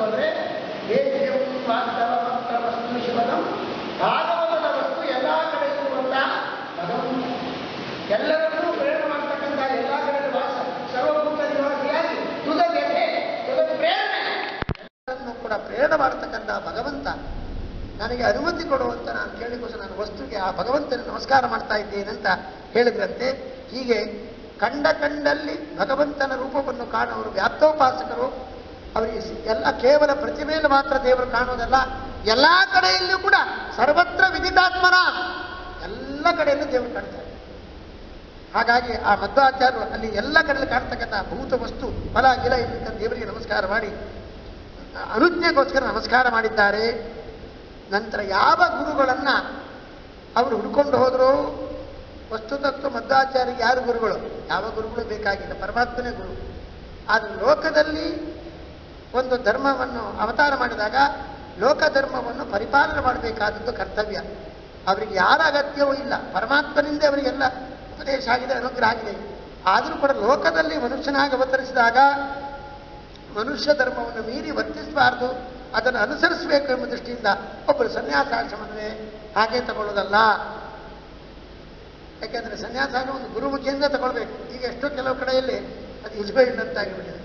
ಅಂದರೆ ವೇದ್ಯಂ ವಾಸ್ತವ ಮಾತ್ರ ವಸ್ತು ಶಿವನಂ ಭಾಗವತದ ವಸ್ತು ಎಲ್ಲ ಕಡೆ ಇರುವಂತಹ ಭಗವಂತ ಎಲ್ಲರನ್ನೂ ಪ್ರೇರಣೆ ಮಾಡ್ತಕ್ಕಂಥ ಎಲ್ಲ ಕಡೆ ವಾಸ ಸರ್ವಭೂತ ನಿವಾಸಿಯಾಗಿ ತುದ ವ್ಯಥೆ ತುದ ಪ್ರೇರಣೆ ಎಲ್ಲರನ್ನೂ ಕೂಡ ಪ್ರೇರಣೆ ಮಾಡ್ತಕ್ಕಂಥ ಭಗವಂತ ನನಗೆ ಅನುಮತಿ ಕೊಡುವಂತ ನಾನು ಕೇಳಿಕೋಸ್ಕರ ನಾನು ವಸ್ತುಗೆ ಆ ಭಗವಂತನ ನಮಸ್ಕಾರ ಮಾಡ್ತಾ ಇದ್ದೇನೆ ಅಂತ ಹೇಳಿದ್ರಂತೆ ಹೀಗೆ ಕಂಡ ಕಂಡಲ್ಲಿ ಭಗವಂತನ ರೂಪವನ್ನು ಕಾಣುವರು ವ್ಯಾಪ್ತೋಪಾಸಕರು ಅವರಿಗೆ ಸಿ- ಎಲ್ಲ ಕೇವಲ ಪ್ರತಿಮೆಯಲ್ಲಿ ಮಾತ್ರ ದೇವರು ಕಾಣುವುದಲ್ಲ ಎಲ್ಲಾ ಕಡೆಯಲ್ಲಿಯೂ ಕೂಡ ಸರ್ವತ್ರ ವಿದಿತಾತ್ಮನ ಎಲ್ಲ ಕಡೆಯಲ್ಲೂ ದೇವರು ಕಾಣ್ತಾರೆ ಹಾಗಾಗಿ ಆ ಮಧ್ವಾಚಾರ್ಯರು ಅಲ್ಲಿ ಎಲ್ಲ ಕಡೆಯಲ್ಲಿ ಕಾಣ್ತಕ್ಕಂಥ ಭೂತ ವಸ್ತು ಫಲ ಗಿಲ ಇರ್ತಕ್ಕಂಥ ದೇವರಿಗೆ ನಮಸ್ಕಾರ ಮಾಡಿ ಅನುಜ್ಞೆಗೋಸ್ಕರ ನಮಸ್ಕಾರ ಮಾಡಿದ್ದಾರೆ ನಂತರ ಯಾವ ಗುರುಗಳನ್ನ ಅವರು ಹುಡ್ಕೊಂಡು ಹೋದ್ರು ವಸ್ತುತತ್ವ ಮಧ್ವಾಚಾರ್ಯರಿಗೆ ಯಾರು ಗುರುಗಳು ಯಾವ ಗುರುಗಳು ಬೇಕಾಗಿಲ್ಲ ಪರಮಾತ್ಮನೇ ಗುರು ಆದರೆ ಲೋಕದಲ್ಲಿ ಒಂದು ಧರ್ಮವನ್ನು ಅವತಾರ ಮಾಡಿದಾಗ ಲೋಕ ಧರ್ಮವನ್ನು ಪರಿಪಾಲನೆ ಮಾಡಬೇಕಾದದ್ದು ಕರ್ತವ್ಯ ಅವರಿಗೆ ಯಾರ ಅಗತ್ಯವೂ ಇಲ್ಲ ಪರಮಾತ್ಮನಿಂದ ಅವರಿಗೆಲ್ಲ ಉಪದೇಶ ಆಗಿದೆ ಅನುಗ್ರಹ ಆಗಿದೆ ಆದರೂ ಕೂಡ ಲೋಕದಲ್ಲಿ ಮನುಷ್ಯನಾಗಿ ಅವತರಿಸಿದಾಗ ಮನುಷ್ಯ ಧರ್ಮವನ್ನು ಮೀರಿ ವರ್ತಿಸಬಾರದು ಅದನ್ನು ಅನುಸರಿಸಬೇಕು ಎಂಬ ದೃಷ್ಟಿಯಿಂದ ಒಬ್ಬರು ಸನ್ಯಾಸಾಶ್ರಮವೇ ಹಾಗೆ ತಗೊಳ್ಳೋದಲ್ಲ ಯಾಕೆಂದ್ರೆ ಸನ್ಯಾಸಾಶ್ರಮ ಒಂದು ಗುರುಮುಖಿಯಿಂದ ತಗೊಳ್ಬೇಕು ಈಗ ಎಷ್ಟೋ ಕೆಲವು ಕಡೆಯಲ್ಲಿ ಅದು ಇಲ್ವೇ ಇಲ್ಲಂತಾಗಿಬಿಟ್ಟಿದೆ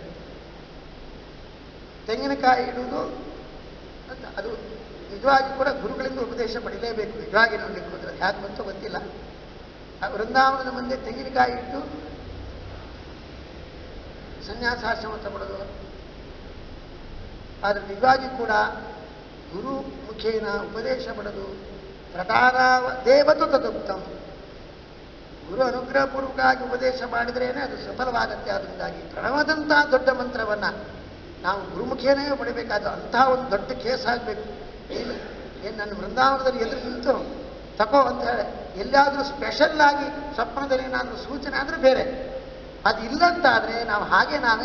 ತೆಂಗಿನಕಾಯಿ ಇಡುವುದು ಅಂತ ಅದು ನಿಜವಾಗಿ ಕೂಡ ಗುರುಗಳಿಂದ ಉಪದೇಶ ಪಡಿಲೇಬೇಕು ನಿಜವಾಗಿ ನೋಡ್ಲಿಕ್ಕೆ ಹೋದ್ರೆ ಯಾಕೆ ಬಂತೋ ಗೊತ್ತಿಲ್ಲ ಆ ವೃಂದಾವನದ ಮುಂದೆ ತೆಂಗಿನಕಾಯಿ ಇಟ್ಟು ಸನ್ಯಾಸಾಶ್ರಮ ತಗೊಳ್ಳೋದು ಆದರೆ ನಿಜವಾಗಿ ಕೂಡ ಗುರು ಮುಖೇನ ಉಪದೇಶ ಪಡೆದು ಪ್ರಕಾರ ದೇವತು ತದುಕ್ತಂ ಗುರು ಅನುಗ್ರಹಪೂರ್ವಕವಾಗಿ ಉಪದೇಶ ಮಾಡಿದ್ರೇನೆ ಅದು ಸಫಲವಾಗತ್ತೆ ಅದರಿಂದಾಗಿ ಪ್ರಣವದಂತಹ ದೊಡ್ಡ ಮಂತ್ರವನ್ನ ನಾವು ಗುರುಮುಖೇನೇ ಪಡಿಬೇಕಾದ ಅಂತಹ ಒಂದು ದೊಡ್ಡ ಕೇಸ್ ಆಗಬೇಕು ಏನು ಏನು ನನ್ನ ವೃಂದಾವನದಲ್ಲಿ ಎದುರು ನಿಂತು ತಗೋ ಅಂತ ಹೇಳಿ ಎಲ್ಲಾದರೂ ಸ್ಪೆಷಲ್ ಆಗಿ ಸ್ವಪ್ನದಲ್ಲಿ ಏನಾದರೂ ಸೂಚನೆ ಆದರೆ ಬೇರೆ ಅದು ಇಲ್ಲಂತಾದರೆ ನಾವು ಹಾಗೆ ನಾವೇ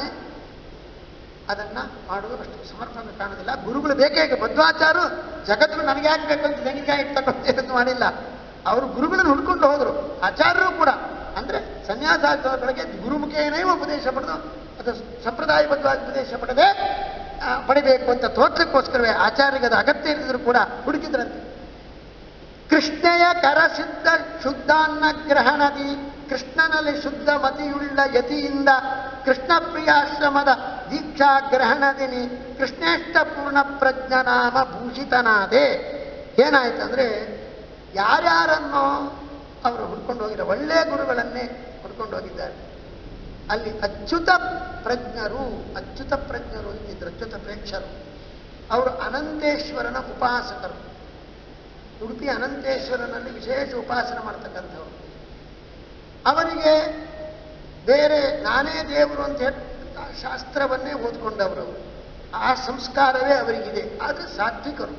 ಅದನ್ನ ಮಾಡುವುದು ಅಷ್ಟು ಸಮರ್ಪಣೆ ಕಾಣೋದಿಲ್ಲ ಗುರುಗಳು ಬೇಕೇ ಈಗ ಮಧ್ವಾಚಾರು ಜಗತ್ತು ನನಗೆ ಯಾಕೆ ಬೇಕು ಅಂತ ತೆಂಗಿನಕಾಯಿ ಇರ್ತಕ್ಕಂಥ ಮಾಡಿಲ್ಲ ಅವರು ಗುರುಗಳನ್ನು ಹುಡ್ಕೊಂಡು ಹೋದರು ಆಚಾರ್ಯರು ಕೂಡ ಅಂದ್ರೆ ಸನ್ಯಾಸಾಚಾರಗಳಿಗೆ ಗುರುಮುಖೇನೇ ಉಪದೇಶ ಪಡೆದು ಅದು ಸಂಪ್ರದಾಯಬದ್ಧವಾಗಿ ಉಪದೇಶ ಪಡೆದೇ ಆ, ಪಡಿಬೇಕು ಅಂತ ತೋರ್ಸಕ್ಕೋಸ್ಕರವೇ ಆಚಾರ್ಯಗೆ ಅದು ಅಗತ್ಯ ಇರಿದ್ರು ಕೂಡ ಹುಡುಕಿದ್ರಂತೆ ಕೃಷ್ಣೆಯ ಕರಸಿದ್ಧ ಶುದ್ಧಾನ್ನ ಗ್ರಹಣದಿ ಕೃಷ್ಣನಲ್ಲಿ ಶುದ್ಧ ಮತಿಯುಳ್ಳ ಯತಿಯಿಂದ ಕೃಷ್ಣ ಪ್ರಿಯಾಶ್ರಮದ ದೀಕ್ಷಾ ಗ್ರಹಣದಿನಿ ಕೃಷ್ಣೇಷ್ಟ ಪೂರ್ಣ ಪ್ರಜ್ಞನಾಮ ಭೂಷಿತನಾದೆ ಏನಾಯ್ತಂದ್ರೆ ಯಾರ್ಯಾರನ್ನೋ ಅವರು ಹುಡ್ಕೊಂಡು ಹೋಗಿರೋ ಒಳ್ಳೆಯ ಗುರುಗಳನ್ನೇ ಹುಡ್ಕೊಂಡು ಹೋಗಿದ್ದಾರೆ ಅಲ್ಲಿ ಅಚ್ಯುತ ಪ್ರಜ್ಞರು ಅಚ್ಯುತ ಪ್ರಜ್ಞರು ಅಂತಿದ್ರು ಅಚ್ಯುತ ಪ್ರೇಕ್ಷರು ಅವರು ಅನಂತೇಶ್ವರನ ಉಪಾಸಕರು ಉಡುಪಿ ಅನಂತೇಶ್ವರನಲ್ಲಿ ವಿಶೇಷ ಉಪಾಸನೆ ಮಾಡ್ತಕ್ಕಂಥವ್ರು ಅವರಿಗೆ ಬೇರೆ ನಾನೇ ದೇವರು ಅಂತ ಹೇಳಿ ಶಾಸ್ತ್ರವನ್ನೇ ಓದ್ಕೊಂಡವರು ಅವರು. ಆ ಸಂಸ್ಕಾರವೇ ಅವರಿಗಿದೆ ಆದರೆ ಸಾತ್ವಿಕರು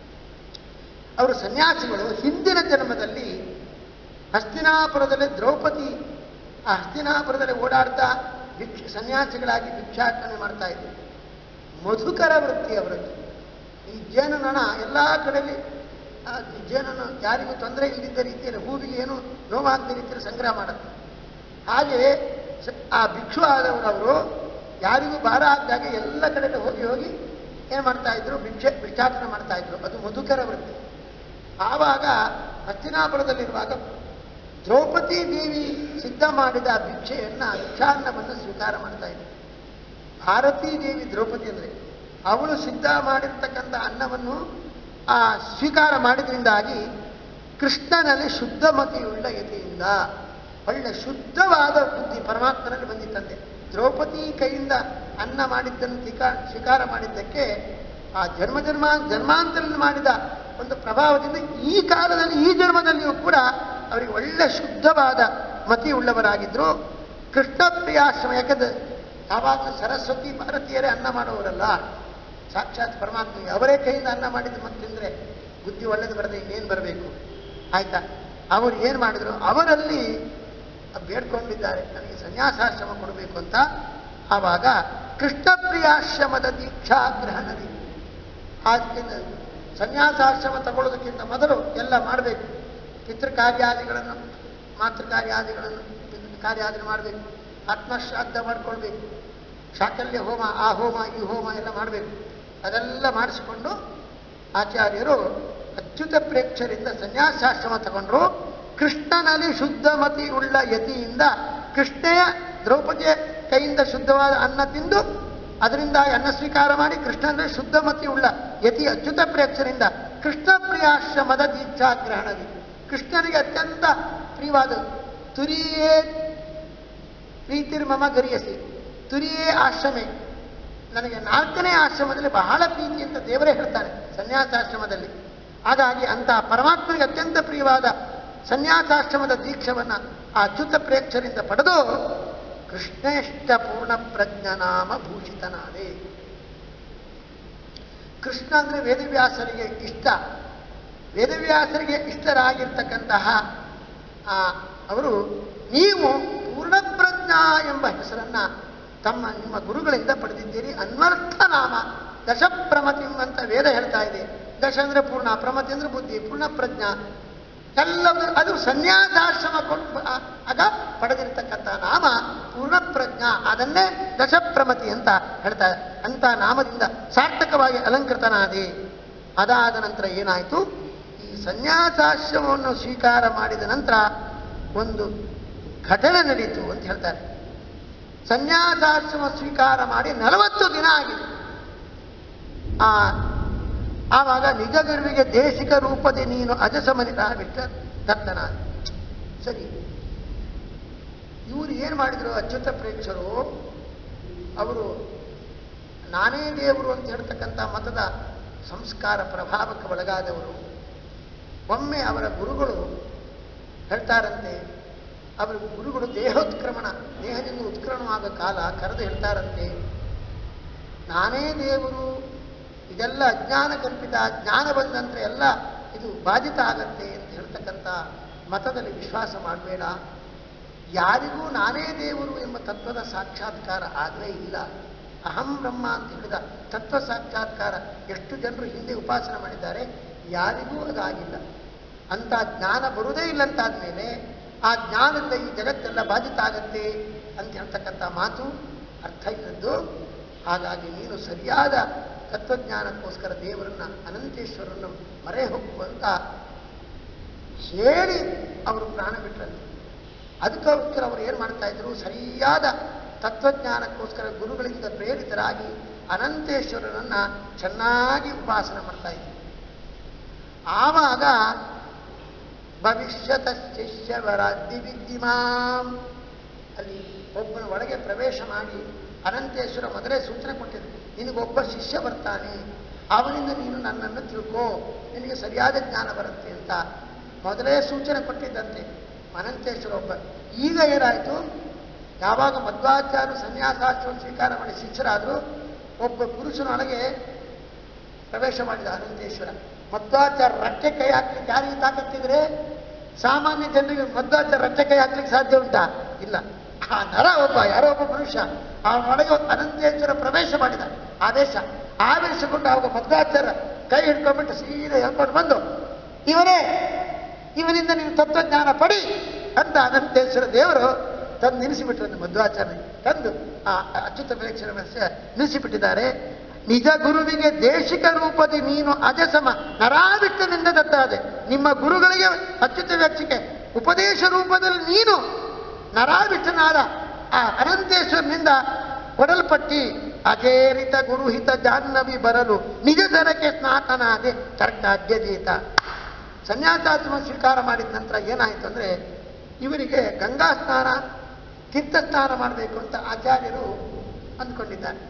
ಅವರು ಸನ್ಯಾಸಿಗಳು ಹಿಂದಿನ ಜನ್ಮದಲ್ಲಿ ಹಸ್ತಿನಾಪುರದಲ್ಲಿ ದ್ರೌಪದಿ ಆ ಹಸ್ತಿನಾಪುರದಲ್ಲಿ ಓಡಾಡ್ತಾ ಭಿಕ್ಷ ಸನ್ಯಾಸಿಗಳಾಗಿ ಭಿಕ್ಷಾಟನೆ ಮಾಡ್ತಾ ಇದ್ರು ಮಧುಕರ ವೃತ್ತಿ ಅವರದ್ದು ಈ ಜೇನುನೊಣ ಎಲ್ಲ ಕಡೆಯಲ್ಲಿ ಆ ಜೇನನ್ನು ಯಾರಿಗೂ ತೊಂದರೆ ಇಲ್ಲದಿದ್ದ ರೀತಿಯಲ್ಲಿ ಹೂವಿಗೆ ಏನು ನೋವಾಗದ ರೀತಿಯಲ್ಲಿ ಸಂಗ್ರಹ ಮಾಡುತ್ತೆ ಹಾಗೆ ಸ- ಆ ಭಿಕ್ಷು ಆದವರವರು ಯಾರಿಗೂ ಭಾರ ಆಗದಾಗ ಎಲ್ಲ ಕಡೆ ಹೋಗಿ ಹೋಗಿ ಏನು ಮಾಡ್ತಾ ಇದ್ರು ಭಿಕ್ಷೆ ಭಿಕ್ಷಾಟನೆ ಮಾಡ್ತಾ ಇದ್ರು ಅದು ಮಧುಕರ ವೃತ್ತಿ ಆವಾಗ ಹಸ್ತಿನಾಪುರದಲ್ಲಿರುವಾಗ ದ್ರೌಪದಿ ದೇವಿ ಸಿದ್ಧ ಮಾಡಿದ ಆ ಭಿಕ್ಷೆಯನ್ನ ಭಿಕ್ಷಾನ್ನವನ್ನು ಸ್ವೀಕಾರ ಮಾಡ್ತಾ ಇದ್ರು ಭಾರತೀ ದೇವಿ ದ್ರೌಪದಿ ಅಂದ್ರೆ ಅವಳು ಸಿದ್ಧ ಮಾಡಿರ್ತಕ್ಕಂಥ ಅನ್ನವನ್ನು ಆ ಸ್ವೀಕಾರ ಮಾಡಿದ್ರಿಂದಾಗಿ ಕೃಷ್ಣನಲ್ಲಿ ಶುದ್ಧ ಮತಿಯುಳ್ಳ ಯತಿಯಿಂದ ಒಳ್ಳೆ ಶುದ್ಧವಾದ ಬುದ್ಧಿ ಪರಮಾತ್ಮನಲ್ಲಿ ಬಂದಿತ್ತಂತೆ ದ್ರೌಪದಿ ಕೈಯಿಂದ ಅನ್ನ ಮಾಡಿದ್ದನ್ನು ಸ್ವೀಕಾರ ಸ್ವೀಕಾರ ಮಾಡಿದ್ದಕ್ಕೆ ಆ ಜನ್ಮ ಜನ್ಮ ಜನ್ಮಾಂತರದಲ್ಲಿ ಮಾಡಿದ ಒಂದು ಪ್ರಭಾವದಿಂದ ಈ ಕಾಲದಲ್ಲಿ ಈ ಜನ್ಮದಲ್ಲಿಯೂ ಕೂಡ ಅವರಿಗೆ ಒಳ್ಳೆ ಶುದ್ಧವಾದ ಮತಿ ಉಳ್ಳವರಾಗಿದ್ರು ಕೃಷ್ಣ ಪ್ರಿಯಾಶ್ರಮ ಯಾಕಂದ್ರೆ ಯಾವಾಗಲೂ ಸರಸ್ವತಿ ಭಾರತೀಯರೇ ಅನ್ನ ಮಾಡುವವರಲ್ಲ ಸಾಕ್ಷಾತ್ ಪರಮಾತ್ಮ ಅವರೇ ಕೈಯಿಂದ ಅನ್ನ ಮಾಡಿದ್ದು ಮತ್ತೆ ತಿಂದ್ರೆ ಬುದ್ಧಿ ಒಳ್ಳೇದು ಬರದೆ ಇನ್ನೇನು ಬರಬೇಕು ಆಯ್ತಾ ಅವರು ಏನು ಮಾಡಿದ್ರು ಅವರಲ್ಲಿ ಬೇಡ್ಕೊಂಡಿದ್ದಾರೆ ನನಗೆ ಸನ್ಯಾಸಾಶ್ರಮ ಕೊಡಬೇಕು ಅಂತ ಆವಾಗ ಕೃಷ್ಣ ಪ್ರಿಯಾಶ್ರಮದ ದೀಕ್ಷಾ ಗ್ರಹಣದಿ ಆದ್ದರಿಂದ ಸನ್ಯಾಸಾಶ್ರಮ ತಗೊಳ್ಳೋದಕ್ಕಿಂತ ಮೊದಲು ಎಲ್ಲ ಮಾಡಬೇಕು ಪಿತೃಕಾರ್ಯಾದಿಗಳನ್ನು ಮಾತೃಕಾರ್ಯಾದಿಗಳನ್ನು ಕಾರ್ಯಾದಿ ಮಾಡಬೇಕು ಆತ್ಮಶ್ರಾದ್ದ ಮಾಡ್ಕೊಳ್ಬೇಕು ಶಾಕಲ್ಯ ಹೋಮ ಆ ಹೋಮ ಈ ಹೋಮ ಎಲ್ಲ ಮಾಡಬೇಕು ಅದೆಲ್ಲ ಮಾಡಿಸಿಕೊಂಡು ಆಚಾರ್ಯರು ಅಚ್ಯುತ ಪ್ರೇಕ್ಷರಿಂದ ಸನ್ಯಾಸಾಶ್ರಮ ತಗೊಂಡ್ರು ಕೃಷ್ಣನಲ್ಲಿ ಶುದ್ಧಮತಿ ಉಳ್ಳ ಯತಿಯಿಂದ ಕೃಷ್ಣೆಯ ದ್ರೌಪದಿಯ ಕೈಯಿಂದ ಶುದ್ಧವಾದ ಅನ್ನ ತಿಂದು ಅದರಿಂದ ಅನ್ನ ಸ್ವೀಕಾರ ಮಾಡಿ ಕೃಷ್ಣನಲ್ಲಿ ಶುದ್ಧಮತಿ ಉಳ್ಳ ಯತಿ ಅಚ್ಯುತ ಪ್ರೇಕ್ಷರಿಂದ ಕೃಷ್ಣ ಪ್ರಿಯಾಶ್ರಮದ ದೀಕ್ಷಾಗ್ರಹಣದಿ ಕೃಷ್ಣನಿಗೆ ಅತ್ಯಂತ ಪ್ರಿಯವಾದ ತುರಿಯೇ ಪ್ರೀತಿರ್ಮಮ ಗರಿಯಸಿ ತುರಿಯೇ ಆಶ್ರಮೆ ನನಗೆ ನಾಲ್ಕನೇ ಆಶ್ರಮದಲ್ಲಿ ಬಹಳ ಪ್ರೀತಿ ಅಂತ ದೇವರೇ ಹೇಳ್ತಾನೆ ಸನ್ಯಾಸಾಶ್ರಮದಲ್ಲಿ ಹಾಗಾಗಿ ಅಂತಹ ಪರಮಾತ್ಮನಿಗೆ ಅತ್ಯಂತ ಪ್ರಿಯವಾದ ಸನ್ಯಾಸಾಶ್ರಮದ ದೀಕ್ಷವನ್ನ ಆ ಅಚ್ಯುತ ಪ್ರೇಕ್ಷರಿಂದ ಪಡೆದು ಕೃಷ್ಣೇಷ್ಟ ಪೂರ್ಣ ಪ್ರಜ್ಞನಾಮ ಭೂಷಿತನಾದೆ ಕೃಷ್ಣ ಅಂದ್ರೆ ವೇದವ್ಯಾಸರಿಗೆ ಇಷ್ಟ ವೇದವ್ಯಾಸರಿಗೆ ಇಷ್ಟರಾಗಿರ್ತಕ್ಕಂತಹ ಆ ಅವರು ನೀವು ಪೂರ್ಣಪ್ರಜ್ಞಾ ಎಂಬ ಹೆಸರನ್ನ ತಮ್ಮ ನಿಮ್ಮ ಗುರುಗಳಿಂದ ಪಡೆದಿದ್ದೀರಿ ಅನ್ವರ್ಥ ನಾಮ ದಶಪ್ರಮತಿಂ ಅಂತ ವೇದ ಹೇಳ್ತಾ ಇದೆ ದಶ ಅಂದ್ರೆ ಪೂರ್ಣ ಪ್ರಮತಿ ಅಂದ್ರೆ ಬುದ್ಧಿ ಪೂರ್ಣ ಪ್ರಜ್ಞಾ ಎಲ್ಲವೂ ಅದು ಸನ್ಯಾಸಾಶ್ರಮ ಕೊಂಡು ಆ- ಆಗ ಪಡೆದಿರತಕ್ಕಂಥ ನಾಮ ಪೂರ್ಣ ಪ್ರಜ್ಞಾ ಅದನ್ನೇ ದಶಪ್ರಮತಿ ಅಂತ ಹೇಳ್ತಾರೆ ಅಂತ ನಾಮದಿಂದ ಸಾರ್ಥಕವಾಗಿ ಅಲಂಕೃತನಾದೆ ಅದಾದ ನಂತರ ಏನಾಯಿತು ಈ ಸನ್ಯಾಸಾಶ್ರಮವನ್ನು ಸ್ವೀಕಾರ ಮಾಡಿದ ನಂತರ ಒಂದು ಘಟನೆ ನಡೀತು ಅಂತ ಹೇಳ್ತಾರೆ ಸನ್ಯಾಸಾಶ್ರಮ ಸ್ವೀಕಾರ ಮಾಡಿ ನಲವತ್ತು ದಿನ ಆಗಿದೆ ಆ ಆವಾಗ ನಿಜ ಗುರುವಿಗೆ ದೇಶಿಕ ರೂಪದೆ ನೀನು ಅಜಸಮನಿತ ಬಿಟ್ಟ ದತ್ತನಾದ ಸರಿ ಇವರು ಏನು ಮಾಡಿದ್ರು ಅಚ್ಯುತ ಪ್ರೇಕ್ಷರು ಅವರು ನಾನೇ ದೇವರು ಅಂತ ಹೇಳ್ತಕ್ಕಂಥ ಮತದ ಸಂಸ್ಕಾರ ಪ್ರಭಾವಕ್ಕೆ ಒಳಗಾದವರು ಒಮ್ಮೆ ಅವರ ಗುರುಗಳು ಹೇಳ್ತಾರಂತೆ ಅವರ ಗುರುಗಳು ದೇಹೋತ್ಕ್ರಮಣ ದೇಹದಿಂದ ಉತ್ಕ್ರಮಣವಾದ ಕಾಲ ಕರೆದು ಹೇಳ್ತಾರಂತೆ ನಾನೇ ದೇವರು ಇದೆಲ್ಲ ಅಜ್ಞಾನ ಕಲ್ಪಿತ ಜ್ಞಾನ ಬಂದಂತೆ ಎಲ್ಲ ಇದು ಬಾಧಿತ ಆಗತ್ತೆ ಅಂತ ಹೇಳ್ತಕ್ಕಂಥ ಮತದಲ್ಲಿ ವಿಶ್ವಾಸ ಮಾಡಬೇಡ ಯಾರಿಗೂ ನಾನೇ ದೇವರು ಎಂಬ ತತ್ವದ ಸಾಕ್ಷಾತ್ಕಾರ ಆಗಲೇ ಇಲ್ಲ ಅಹಂ ಬ್ರಹ್ಮ ಅಂತ ಹೇಳಿದ ತತ್ವ ಸಾಕ್ಷಾತ್ಕಾರ ಎಷ್ಟು ಜನರು ಹಿಂದೆ ಉಪಾಸನೆ ಮಾಡಿದ್ದಾರೆ ಯಾರಿಗೂ ಅದಾಗಿಲ್ಲ ಅಂತ ಜ್ಞಾನ ಬರುವುದೇ ಇಲ್ಲ ಅಂತಾದ್ಮೇಲೆ ಆ ಜ್ಞಾನದಿಂದ ಈ ಜಗತ್ತೆಲ್ಲ ಬಾಧಿತ ಆಗತ್ತೆ ಅಂತ ಹೇಳ್ತಕ್ಕಂಥ ಮಾತು ಅರ್ಥ ಇದ್ದದ್ದು ಹಾಗಾಗಿ ನೀನು ಸರಿಯಾದ ತತ್ವಜ್ಞಾನಕ್ಕೋಸ್ಕರ ದೇವರನ್ನ ಅನಂತೇಶ್ವರನ್ನು ಮರೆ ಹೋಗುವಂತ ಹೇಳಿ ಅವರು ಪ್ರಾಣ ಬಿಟ್ರಂತೆ ಅದಕ್ಕೋಸ್ಕರ ಅವರು ಏನು ಮಾಡ್ತಾ ಇದ್ರು ಸರಿಯಾದ ತತ್ವಜ್ಞಾನಕ್ಕೋಸ್ಕರ ಗುರುಗಳಿಂದ ಪ್ರೇರಿತರಾಗಿ ಅನಂತೇಶ್ವರನನ್ನ ಚೆನ್ನಾಗಿ ಉಪಾಸನೆ ಮಾಡ್ತಾ ಇದ್ರು ಆವಾಗ ಭವಿಷ್ಯತ ಶಿಷ್ಯವರಾದ್ದಿ ವಿದ್ಯಮಾಂ ಅಲ್ಲಿ ಒಬ್ಬನ ಒಳಗೆ ಪ್ರವೇಶ ಮಾಡಿ ಅನಂತೇಶ್ವರ ಮೊದಲೇ ಸೂಚನೆ ಕೊಟ್ಟಿದ್ರು ನಿನಗೊಬ್ಬ ಶಿಷ್ಯ ಬರ್ತಾನೆ ಅವನಿಂದ ನೀನು ನನ್ನನ್ನು ತಿಳ್ಕೋ ನಿನಗೆ ಸರಿಯಾದ ಜ್ಞಾನ ಬರುತ್ತೆ ಅಂತ ಮೊದಲೇ ಸೂಚನೆ ಕೊಟ್ಟಿದ್ದಂತೆ ಅನಂತೇಶ್ವರ ಒಬ್ಬ ಈಗ ಏನಾಯಿತು ಯಾವಾಗ ಮಧ್ವಾಚಾರ್ಯರು ಸನ್ಯಾಸಾಶ್ರಮ ಸ್ವೀಕಾರ ಮಾಡಿ ಶಿಷ್ಯರಾದರು ಒಬ್ಬ ಪುರುಷನೊಳಗೆ ಪ್ರವೇಶ ಮಾಡಿದ ಅನಂತೇಶ್ವರ ಮಧ್ವಾಚಾರ ರಟ್ಟೆ ಕೈ ಹಾಕ್ಲಿಕ್ಕೆ ಯಾರಿಗೆ ತಾಕತ್ತಿದ್ರೆ ಸಾಮಾನ್ಯ ಜನರಿಗೆ ಮಧ್ವಾಚಾರ ರಟ್ಟೆ ಕೈ ಹಾಕ್ಲಿಕ್ಕೆ ಸಾಧ್ಯ ಉಂಟಾ ಇಲ್ಲ ಆ ನರ ಒಬ್ಬ ಯಾರೋ ಒಬ್ಬ ಮನುಷ್ಯ ಅವನೊಳಗೆ ಅನಂತೇಶ್ವರ ಪ್ರವೇಶ ಮಾಡಿದ ಆದೇಶ ಆವೇಶಗೊಂಡು ಅವಾಗ ಮಧ್ವಾಚಾರ ಕೈ ಹಿಡ್ಕೊಂಡ್ಬಿಟ್ಟು ಸೀದಾ ಹೇಳ್ಕೊಂಡು ಬಂದು ಇವನೇ ಇವನಿಂದ ನೀನು ತತ್ವಜ್ಞಾನ ಪಡಿ ಅಂತ ಅನಂತೇಶ್ವರ ದೇವರು ತಂದು ನಿಲ್ಲಿಸಿಬಿಟ್ರು ಮಧ್ವಾಚಾರ್ಯ ತಂದು ಆ ಅಚ್ಯುತ ಪ್ರೇಕ್ಷರ ನಿಲ್ಲಿಸಿಬಿಟ್ಟಿದ್ದಾರೆ ನಿಜ ಗುರುವಿಗೆ ದೇಶಿಕ ರೂಪದಿ ನೀನು ಅಜಸಮ ನರಾಭಿಟ್ಟನಿಂದ ದತ್ತಾದೆ ನಿಮ್ಮ ಗುರುಗಳಿಗೆ ಅಚ್ಯುತ ವ್ಯಕ್ತಿಗೆ ಉಪದೇಶ ರೂಪದಲ್ಲಿ ನೀನು ನರಾಭಿಟ್ಟನಾದ ಆ ಅನಂತೇಶ್ವರನಿಂದ ಕೊಡಲ್ಪಟ್ಟಿ ಅಜೇರಿತ ಗುರುಹಿತ ಜಾಹ್ನವಿ ಬರಲು ನಿಜ ದರಕ್ಕೆ ಸ್ನಾತನಾದೆ ತರ್ಕಾದ್ಯಜೀತ ಸನ್ಯಾಸಾಶ್ರಮ ಸ್ವೀಕಾರ ಮಾಡಿದ ನಂತರ ಏನಾಯಿತು ಅಂದರೆ ಇವರಿಗೆ ಗಂಗಾ ಸ್ನಾನ ತೀರ್ಥ ಸ್ನಾನ ಮಾಡಬೇಕು ಅಂತ ಆಚಾರ್ಯರು ಅಂದ್ಕೊಂಡಿದ್ದಾರೆ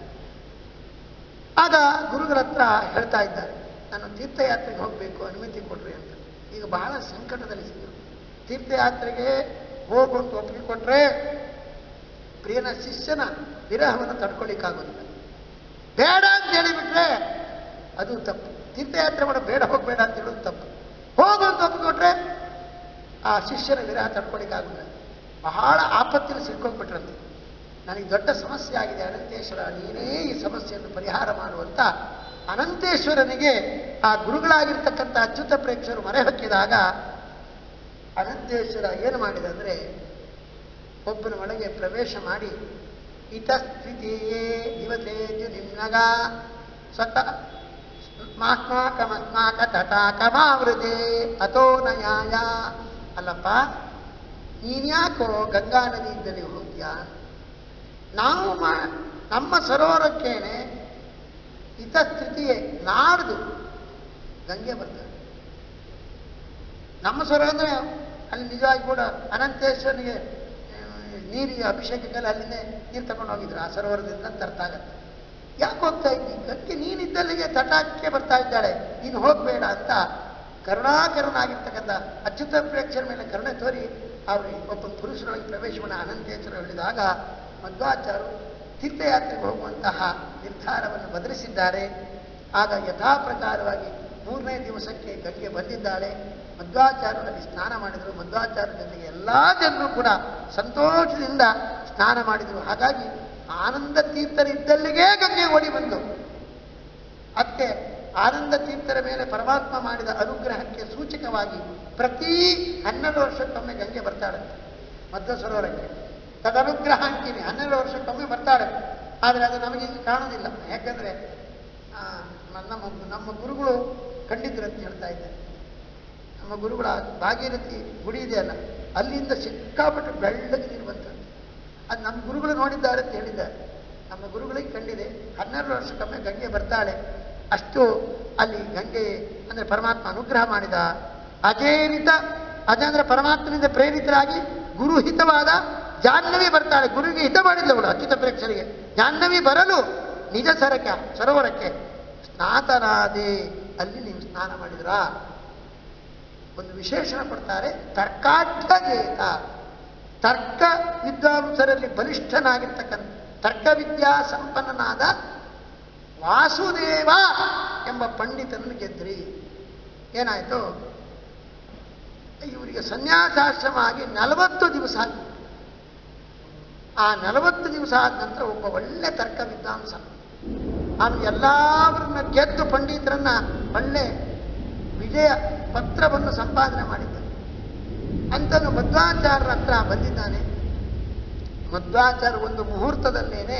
ಆಗ ಗುರುಗಳ ಹತ್ರ ಹೇಳ್ತಾ ಇದ್ದಾರೆ ನಾನು ತೀರ್ಥಯಾತ್ರೆಗೆ ಹೋಗಬೇಕು ಅನುಮತಿ ಕೊಡ್ರಿ ಅಂತ ಈಗ ಬಹಳ ಸಂಕಟದಲ್ಲಿ ಸಿಕ್ಕರು ತೀರ್ಥಯಾತ್ರೆಗೆ ಹೋಗುವಂತ ಒಪ್ಪಿಗೆ ಕೊಟ್ರೆ ಪ್ರಿಯನ ಶಿಷ್ಯನ ವಿರಹವನ್ನು ತಡ್ಕೊಳ್ಳಿಕ್ಕಾಗೋದಿಲ್ಲ ಬೇಡ ಅಂತ ಹೇಳಿಬಿಟ್ರೆ ಅದು ತಪ್ಪು ತೀರ್ಥಯಾತ್ರೆ ಮಾಡೋ ಬೇಡ ಹೋಗಬೇಡ ಅಂತ ಹೇಳೋದು ತಪ್ಪು ಹೋಗು ಅಂತ ಒಪ್ಪಿಕೊಟ್ರೆ ಆ ಶಿಷ್ಯನ ವಿರಹ ತಡ್ಕೊಳ್ಳಿಕ್ಕಾಗೋದಿಲ್ಲ ಬಹಳ ಆಪತ್ತಿನ ಸಿಕ್ಕೊಂಡ್ಬಿಟ್ರಂತೆ ನನಗೆ ದೊಡ್ಡ ಸಮಸ್ಯೆ ಆಗಿದೆ ಅನಂತೇಶ್ವರ ನೀನೇ ಈ ಸಮಸ್ಯೆಯನ್ನು ಪರಿಹಾರ ಮಾಡುವಂತ ಅನಂತೇಶ್ವರನಿಗೆ ಆ ಗುರುಗಳಾಗಿರ್ತಕ್ಕಂಥ ಅಚ್ಯುತ ಪ್ರೇಕ್ಷರು ಮರೆ ಹೊಕ್ಕಿದಾಗ ಅನಂತೇಶ್ವರ ಏನು ಮಾಡಿದ ಅಂದರೆ ಒಬ್ಬನ ಒಳಗೆ ಪ್ರವೇಶ ಮಾಡಿ ಇತಸ್ಥಿತಿಯೇ ದಿವಸೇಜು ನಿಮ್ನಗ ಸತ ಮಾಸ್ಮಾಕಮಸ್ಮಾಕ ತಟಾಕಮಾವೃತೆ ಅಥೋ ನಯಾಯ ಅಲ್ಲಪ್ಪ ನೀನ್ಯಾಕೋ ಗಂಗಾ ನದಿಯಿಂದಲೇ ಹೋಗ್ತೀಯಾ ನಾವು ಮಾ ನಮ್ಮ ಸರೋವರಕ್ಕೇನೆ ಹಿತಸ್ಥಿತಿಯೇ ನಾಡ್ದು ಗಂಗೆ ಬರ್ತಾರೆ ನಮ್ಮ ಸರೋವರ ಅಂದರೆ ಅಲ್ಲಿ ನಿಜವಾಗಿ ಕೂಡ ಅನಂತೇಶ್ವರನಿಗೆ ಆ, ನೀರಿಗೆ ಅಭಿಷೇಕಕ್ಕೆಲ್ಲ ಅಲ್ಲಿಂದ ನೀರು ತಗೊಂಡು ಹೋಗಿದ್ರು ಆ ಸರೋವರದಿಂದ ತರ್ತಾ ಆಗತ್ತೆ ಯಾಕೆ ಹೋಗ್ತಾ ಇದ್ದಿ ಗಂಗೆ ನೀನಿದ್ದಲ್ಲಿಗೆ ತಟಾಕ್ಕೆ ಬರ್ತಾ ಇದ್ದಾಳೆ ನೀನು ಹೋಗಬೇಡ ಅಂತ ಕರುಣಾಕರನಾಗಿರ್ತಕ್ಕಂಥ ಅಚ್ಯುತ ಪ್ರೇಕ್ಷರ ಮೇಲೆ ಕರುಣೆ ತೋರಿ ಅವ್ರಿಗೆ ಒಬ್ಬ ಪುರುಷರೊಳಗೆ ಪ್ರವೇಶವನ್ನು ಅನಂತೇಶ್ವರ ಹೇಳಿದಾಗ ಮಧ್ವಾಚಾರ್ಯರು ತೀರ್ಥಯಾತ್ರೆಗೆ ಹೋಗುವಂತಹ ನಿರ್ಧಾರವನ್ನು ಬದಲಿಸಿದ್ದಾರೆ ಆಗ ಯಥಾ ಪ್ರಕಾರವಾಗಿ ಮೂರನೇ ದಿವಸಕ್ಕೆ ಗಂಗೆ ಬಂದಿದ್ದಾಳೆ ಮಧ್ವಾಚಾರ್ಯರಲ್ಲಿ ಸ್ನಾನ ಮಾಡಿದರು ಮಧ್ವಾಚಾರ್ಯ ಜೊತೆಗೆ ಎಲ್ಲ ಜನರು ಕೂಡ ಸಂತೋಷದಿಂದ ಸ್ನಾನ ಮಾಡಿದರು ಹಾಗಾಗಿ ಆನಂದ ತೀರ್ಥರಿದ್ದಲ್ಲಿಗೆ ಗಂಗೆ ಓಡಿ ಬಂದು ಅದಕ್ಕೆ ಆನಂದ ತೀರ್ಥರ ಮೇಲೆ ಪರಮಾತ್ಮ ಮಾಡಿದ ಅನುಗ್ರಹಕ್ಕೆ ಸೂಚಕವಾಗಿ ಪ್ರತಿ ಹನ್ನೆರಡು ವರ್ಷಕ್ಕೊಮ್ಮೆ ಗಂಗೆ ಬರ್ತಾಳೆ ಮಧ್ವ ಸರೋವರಕ್ಕೆ ತದನುಗ್ರಹ ಅಂತೀನಿ ಹನ್ನೆರಡು ವರ್ಷಕ್ಕೊಮ್ಮೆ ಬರ್ತಾಳೆ ಆದರೆ ಅದು ನಮಗೆ ಈಗ ಕಾಣೋದಿಲ್ಲ ಯಾಕಂದ್ರೆ ಆ, ನಮ್ಮ ನಮ್ಮ ಗುರುಗಳು ಕಂಡಿದ್ರು ಅಂತ ಹೇಳ್ತಾ ಇದ್ದಾರೆ ನಮ್ಮ ಗುರುಗಳ ಭಾಗೀರಥಿ ಗುಡಿ ಇದೆಯಲ್ಲ ಅಲ್ಲಿಂದ ಸಿಕ್ಕಾಪಟ್ಟೆ ಬೆಳ್ಳಗೆ ನೀರು ಬಂತಂತೆ ಅದು ನಮ್ಮ ಗುರುಗಳು ನೋಡಿದ್ದಾರೆ ಅಂತ ಹೇಳಿದ್ದಾರೆ ನಮ್ಮ ಗುರುಗಳಿಗೆ ಕಂಡಿದೆ ಹನ್ನೆರಡು ವರ್ಷಕ್ಕೊಮ್ಮೆ ಗಂಗೆ ಬರ್ತಾಳೆ ಅಷ್ಟು ಅಲ್ಲಿ ಗಂಗೆ ಅಂದರೆ ಪರಮಾತ್ಮ ಅನುಗ್ರಹ ಮಾಡಿದ ಅಜೇನಿತ ಅಜ ಅಂದ್ರೆ ಪರಮಾತ್ಮನಿಂದ ಪ್ರೇರಿತರಾಗಿ ಗುರುಹಿತವಾದ ಜಾಹ್ನವಿ ಬರ್ತಾಳೆ ಗುರುವಿಗೆ ಹಿತ ಮಾಡಿದ್ಲವಳು ಅಚ್ಯುತ ಪ್ರೇಕ್ಷರಿಗೆ ಜಾಹ್ನವಿ ಬರಲು ನಿಜ ಸರಕ ಸರೋವರಕ್ಕೆ ಸ್ನಾತನಾದೆ ಅಲ್ಲಿ ನೀವು ಸ್ನಾನ ಮಾಡಿದ್ರಾ ಒಂದು ವಿಶೇಷಣ ಕೊಡ್ತಾರೆ ತರ್ಕಾಢ್ಯಜೇತ ತರ್ಕ ವಿದ್ವಾಂಸರಲ್ಲಿ ಬಲಿಷ್ಠನಾಗಿರ್ತಕ್ಕಂಥ ತರ್ಕ ವಿದ್ಯಾ ಸಂಪನ್ನನಾದ ವಾಸುದೇವ ಎಂಬ ಪಂಡಿತನನ್ನು ಗೆದ್ರಿ ಏನಾಯ್ತು ಇವರಿಗೆ ಸನ್ಯಾಸಾಶ್ರಮ ಆಗಿ ನಲವತ್ತು ದಿವಸ ಆಯ್ತು. ಆ ನಲವತ್ತು ದಿವಸ ಆದ ನಂತರ ಒಬ್ಬ ಒಳ್ಳೆ ತರ್ಕ ವಿದ್ವಾಂಸ ಅವನು ಎಲ್ಲವರನ್ನ ಗೆದ್ದು ಪಂಡಿತರನ್ನ ಒಳ್ಳೆ ವಿಜಯ ಪತ್ರವನ್ನು ಸಂಪಾದನೆ ಮಾಡಿದ್ದ ಅಂತನು ಮಧ್ವಾಚಾರ್ಯರ ಹತ್ರ ಬಂದಿದ್ದಾನೆ ಮಧ್ವಾಚಾರ್ಯ ಒಂದು ಮುಹೂರ್ತದಲ್ಲೇನೆ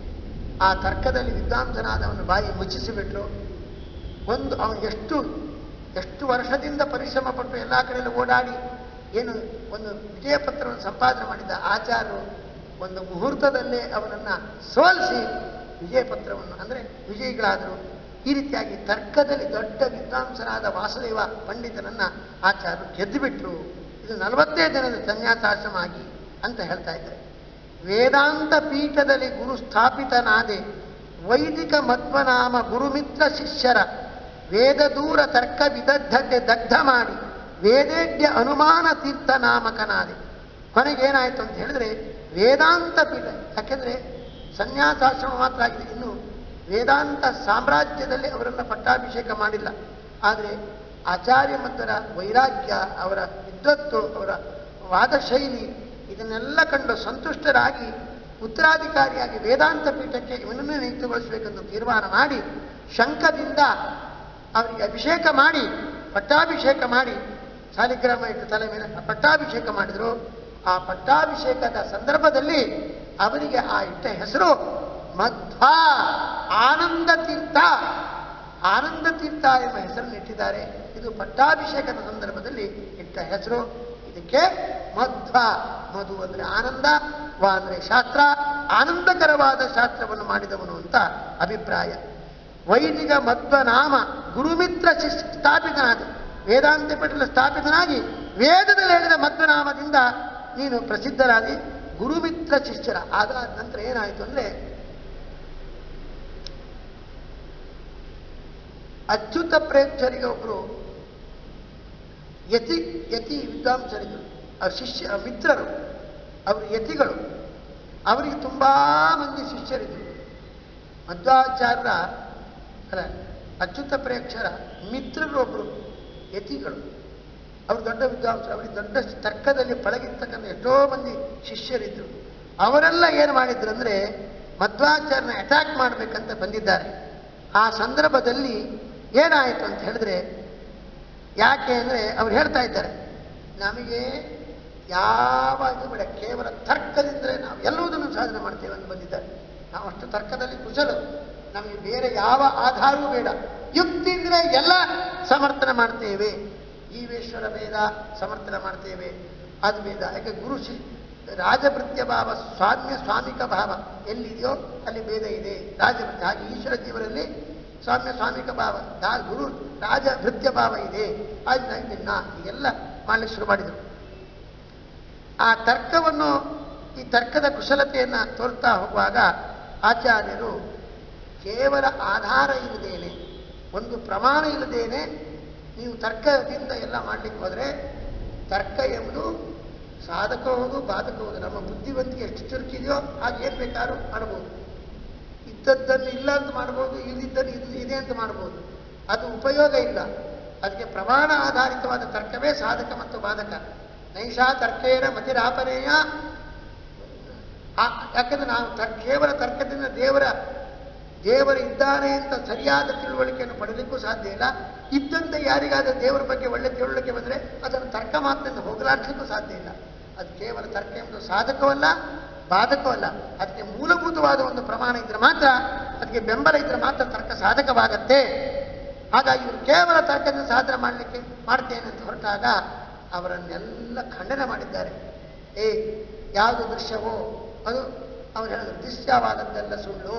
ಆ ತರ್ಕದಲ್ಲಿ ವಿದ್ವಾಂಸನಾದವನ ಬಾಯಿ ಮುಚ್ಚಿಸಿಬಿಟ್ರು ಒಂದು ಅವನು ಎಷ್ಟು ಎಷ್ಟು ವರ್ಷದಿಂದ ಪರಿಶ್ರಮ ಪಟ್ಟು ಎಲ್ಲ ಕಡೆಯಲ್ಲೂ ಓಡಾಡಿ ಏನು ಒಂದು ವಿಜಯ ಪತ್ರವನ್ನು ಸಂಪಾದನೆ ಮಾಡಿದ್ದ ಆಚಾರ್ಯರು ಒಂದು ಮುಹೂರ್ತದಲ್ಲೇ ಅವನನ್ನ ಸೋಲಿಸಿ ವಿಜಯ ಪತ್ರವನ್ನು ಅಂದರೆ ವಿಜಯಿಗಳಾದರು ಈ ರೀತಿಯಾಗಿ ತರ್ಕದಲ್ಲಿ ದೊಡ್ಡ ವಿದ್ವಾಂಸನಾದ ವಾಸುದೇವ ಪಂಡಿತನನ್ನ ಆಚಾರ್ಯರು ಗೆದ್ದುಬಿಟ್ರು ಇದು ನಲವತ್ತೇ ದಿನದ ಸನ್ಯಾಸಾಶ್ರಮ ಆಗಿ ಅಂತ ಹೇಳ್ತಾ ಇದ್ದಾರೆ ವೇದಾಂತ ಪೀಠದಲ್ಲಿ ಗುರು ಸ್ಥಾಪಿತನಾದೆ ವೈದಿಕ ಮಧ್ವನಾಮ ಗುರುಮಿತ್ರ ಶಿಷ್ಯರ ವೇದ ದೂರ ತರ್ಕ ವಿದಗ್ಧತೆ ದಗ್ಧ ಮಾಡಿ ವೇದೇಡ್ಯ ಅನುಮಾನ ತೀರ್ಥ ನಾಮಕನಾದೆ ಕೊನೆಗೇನಾಯಿತು ಅಂತ ಹೇಳಿದ್ರೆ ವೇದಾಂತ ಪೀಠ ಯಾಕೆಂದ್ರೆ ಸನ್ಯಾಸಾಶ್ರಮ ಮಾತ್ರ ಆಗಿದೆ ಇನ್ನು ವೇದಾಂತ ಸಾಮ್ರಾಜ್ಯದಲ್ಲಿ ಅವರನ್ನ ಪಟ್ಟಾಭಿಷೇಕ ಮಾಡಿಲ್ಲ ಆದರೆ ಆಚಾರ್ಯ ಮಧ್ವರ ವೈರಾಗ್ಯ ಅವರ ವಿದ್ವತ್ತು ಅವರ ವಾದಶೈಲಿ ಇದನ್ನೆಲ್ಲ ಕಂಡು ಸಂತುಷ್ಟರಾಗಿ ಉತ್ತರಾಧಿಕಾರಿಯಾಗಿ ವೇದಾಂತ ಪೀಠಕ್ಕೆ ಇವನನ್ನೇ ನಿಯುಕ್ತಿಗೊಳಿಸಬೇಕೆಂದು ತೀರ್ಮಾನ ಮಾಡಿ ಶಂಖದಿಂದ ಅವರಿಗೆ ಅಭಿಷೇಕ ಮಾಡಿ ಪಟ್ಟಾಭಿಷೇಕ ಮಾಡಿ ಸಾಲಿಗ್ರಾಮ ಇಟ್ಟು ತಲೆ ಮೇಲೆ ಪಟ್ಟಾಭಿಷೇಕ ಮಾಡಿದರು ಆ ಪಟ್ಟಾಭಿಷೇಕದ ಸಂದರ್ಭದಲ್ಲಿ ಅವರಿಗೆ ಆ ಇಟ್ಟ ಹೆಸರು ಮಧ್ವ ಆನಂದ ತೀರ್ಥ ಆನಂದ ತೀರ್ಥ ಎಂಬ ಹೆಸರನ್ನು ಇಟ್ಟಿದ್ದಾರೆ ಇದು ಪಟ್ಟಾಭಿಷೇಕದ ಸಂದರ್ಭದಲ್ಲಿ ಇಟ್ಟ ಹೆಸರು ಇದಕ್ಕೆ ಮಧ್ವ ಮಧು ಅಂದ್ರೆ ಆನಂದ ವ ಅಂದ್ರೆ ಶಾಸ್ತ್ರ ಆನಂದಕರವಾದ ಶಾಸ್ತ್ರವನ್ನು ಮಾಡಿದವನು ಅಂತ ಅಭಿಪ್ರಾಯ ವೈದಿಕ ಮಧ್ವ ನಾಮ ಗುರುಮಿತ್ರ ಶಿಷ್ಯ ಸ್ಥಾಪಿತನಾದ ವೇದಾಂತ ಪೀಠದಲ್ಲಿ ಸ್ಥಾಪಿತನಾಗಿ ವೇದದಲ್ಲಿ ಹೇಳಿದ ಮಧ್ವನಾಮದಿಂದ ನೀನು ಪ್ರಸಿದ್ಧರಾದಿ ಗುರುಮಿತ್ರ ಶಿಷ್ಯರ ಅದಾದ ನಂತರ ಏನಾಯಿತು ಅಂದ್ರೆ ಅಚ್ಯುತ ಪ್ರೇಕ್ಷರಿಗೆ ಒಬ್ಬರು ಯತಿ ಯತಿ ವಿದ್ವಾಂಸರಿದ್ರು ಅವ್ರ ಶಿಷ್ಯ ಮಿತ್ರರು ಅವರು ಯತಿಗಳು ಅವರಿಗೆ ತುಂಬಾ ಮಂದಿ ಶಿಷ್ಯರಿದ್ರು ಮಧ್ವಾಚಾರ್ಯರ ಅಲ್ಲ ಅಚ್ಯುತ ಪ್ರೇಕ್ಷರ ಮಿತ್ರರು ಒಬ್ಬರು ಯತಿಗಳು ಅವರು ದೊಡ್ಡ ವಿದ್ವಾಂಸರು ಅವರಿಗೆ ದೊಡ್ಡ ತರ್ಕದಲ್ಲಿ ಪಳಗಿರ್ತಕ್ಕಂಥ ಎಷ್ಟೋ ಮಂದಿ ಶಿಷ್ಯರಿದ್ರು ಅವರೆಲ್ಲ ಏನು ಮಾಡಿದ್ರು ಅಂದ್ರೆ ಮಧ್ವಾಚಾರ್ಯನ ಅಟ್ಯಾಕ್ ಮಾಡಬೇಕಂತ ಬಂದಿದ್ದಾರೆ ಆ ಸಂದರ್ಭದಲ್ಲಿ ಏನಾಯಿತು ಅಂತ ಹೇಳಿದ್ರೆ ಯಾಕೆ ಅಂದರೆ ಅವ್ರು ಹೇಳ್ತಾ ಇದ್ದಾರೆ ನಮಗೆ ಯಾವ ಇದು ಬೇಡ ಕೇವಲ ತರ್ಕದಿಂದಲೇ ನಾವು ಎಲ್ಲವುದನ್ನು ಸಾಧನೆ ಮಾಡ್ತೇವೆ ಅಂತ ಬಂದಿದ್ದಾರೆ ನಾವು ಅಷ್ಟು ತರ್ಕದಲ್ಲಿ ಕುಶಲರು ನಮಗೆ ಬೇರೆ ಯಾವ ಆಧಾರವೂ ಬೇಡ ಯುಕ್ತಿ ಅಂದ್ರೆ ಎಲ್ಲ ಸಮರ್ಥನೆ ಮಾಡ್ತೇವೆ ಜೀವೇಶ್ವರ ಭೇದ ಸಮರ್ಥನೆ ಮಾಡ್ತೇವೆ ಅದು ಭೇದ ಯಾಕೆ ಗುರು ಶಿ ರಾಜಭೃತ್ಯ ಭಾವ ಸ್ವಾಮ್ಯ ಸ್ವಾಮಿಕ ಭಾವ ಎಲ್ಲಿದೆಯೋ ಅಲ್ಲಿ ಭೇದ ಇದೆ ರಾಜಭೃತ್ಯ ಹಾಗೆ ಈಶ್ವರ ಜೀವರಲ್ಲಿ ಸ್ವಾಮ್ಯ ಸ್ವಾಮಿಕ ಭಾವ ರಾ- ಗುರು ರಾಜಭೃತ್ಯ ಭಾವ ಇದೆ ಅದನ್ನ ಇದನ್ನ ಹೀಗೆಲ್ಲ ಮಾಡಲಿಕ್ಕೆ ಶುರು ಮಾಡಿದರು ಆ ತರ್ಕವನ್ನು ಈ ತರ್ಕದ ಕುಶಲತೆಯನ್ನು ತೋರ್ತಾ ಹೋಗುವಾಗ ಆಚಾರ್ಯರು ಕೇವಲ ಆಧಾರ ಇಲ್ಲದೇನೆ ಒಂದು ಪ್ರಮಾಣ ಇಲ್ಲದೇನೆ ನೀವು ತರ್ಕದಿಂದ ಎಲ್ಲ ಮಾಡ್ಲಿಕ್ಕೆ ಹೋದರೆ ತರ್ಕ ಎಂಬುದು ಸಾಧಕ ಹೌದು ಬಾಧಕ ಹೌದು ನಮ್ಮ ಬುದ್ಧಿವಂತಿಕೆ ಎಷ್ಟು ಚುರುಕಿದೆಯೋ ಹಾಗೆ ಏನು ಬೇಕಾದ್ರೂ ಮಾಡ್ಬೋದು ಇದ್ದದ್ದನ್ನು ಇಲ್ಲ ಅಂತ ಮಾಡ್ಬೋದು ಇಲ್ಲದಿದ್ದನ್ನು ಇದು ಇದೆ ಅಂತ ಮಾಡ್ಬೋದು ಅದು ಉಪಯೋಗ ಇಲ್ಲ ಅದಕ್ಕೆ ಪ್ರಮಾಣ ಆಧಾರಿತವಾದ ತರ್ಕವೇ ಸಾಧಕ ಮತ್ತು ಬಾಧಕ ನೈಷಾ ತರ್ಕೇನ ಮತಿರಾಪನೇಯ ಆ- ಯಾಕಂದ್ರೆ ನಾವು ತರ್ ಕೇವಲ ತರ್ಕದಿಂದ ದೇವರ ದೇವರು ಇದ್ದಾನೆ ಅಂತ ಸರಿಯಾದ ತಿಳುವಳಿಕೆಯನ್ನು ಪಡೆಯಲಿಕ್ಕೂ ಸಾಧ್ಯ ಇಲ್ಲ ಇದ್ದಂತೆ ಯಾರಿಗಾದರೂ ದೇವರ ಬಗ್ಗೆ ಒಳ್ಳೆ ತಿಳುವಳಿಕೆ ಬಂದರೆ ಅದನ್ನು ತರ್ಕ ಮಾತಿನಿಂದ ಹೋಗಲಾಡಿಸಲಿಕ್ಕೂ ಸಾಧ್ಯ ಇಲ್ಲ ಅದು ಕೇವಲ ತರ್ಕ ಎಂಬುದು ಸಾಧಕವಲ್ಲ ಬಾಧಕವಲ್ಲ ಅದಕ್ಕೆ ಮೂಲಭೂತವಾದ ಒಂದು ಪ್ರಮಾಣ ಇದ್ರೆ ಮಾತ್ರ ಅದಕ್ಕೆ ಬೆಂಬಲ ಇದ್ರೆ ಮಾತ್ರ ತರ್ಕ ಸಾಧಕವಾಗತ್ತೆ ಹಾಗಾಗಿ ಇವರು ಕೇವಲ ತರ್ಕದಿಂದ ಸಾಧನೆ ಮಾಡಲಿಕ್ಕೆ ಮಾಡ್ತೇನೆ ಅಂತ ಹೊರಟಾಗ ಅವರನ್ನೆಲ್ಲ ಖಂಡನೆ ಮಾಡಿದ್ದಾರೆ ಏ ಯಾವುದು ದೃಶ್ಯವೋ ಅದು ಅವ್ರು ಹೇಳಿದ್ರು ದೃಶ್ಯವಾದದ್ದೆಲ್ಲ ಸುಳ್ಳು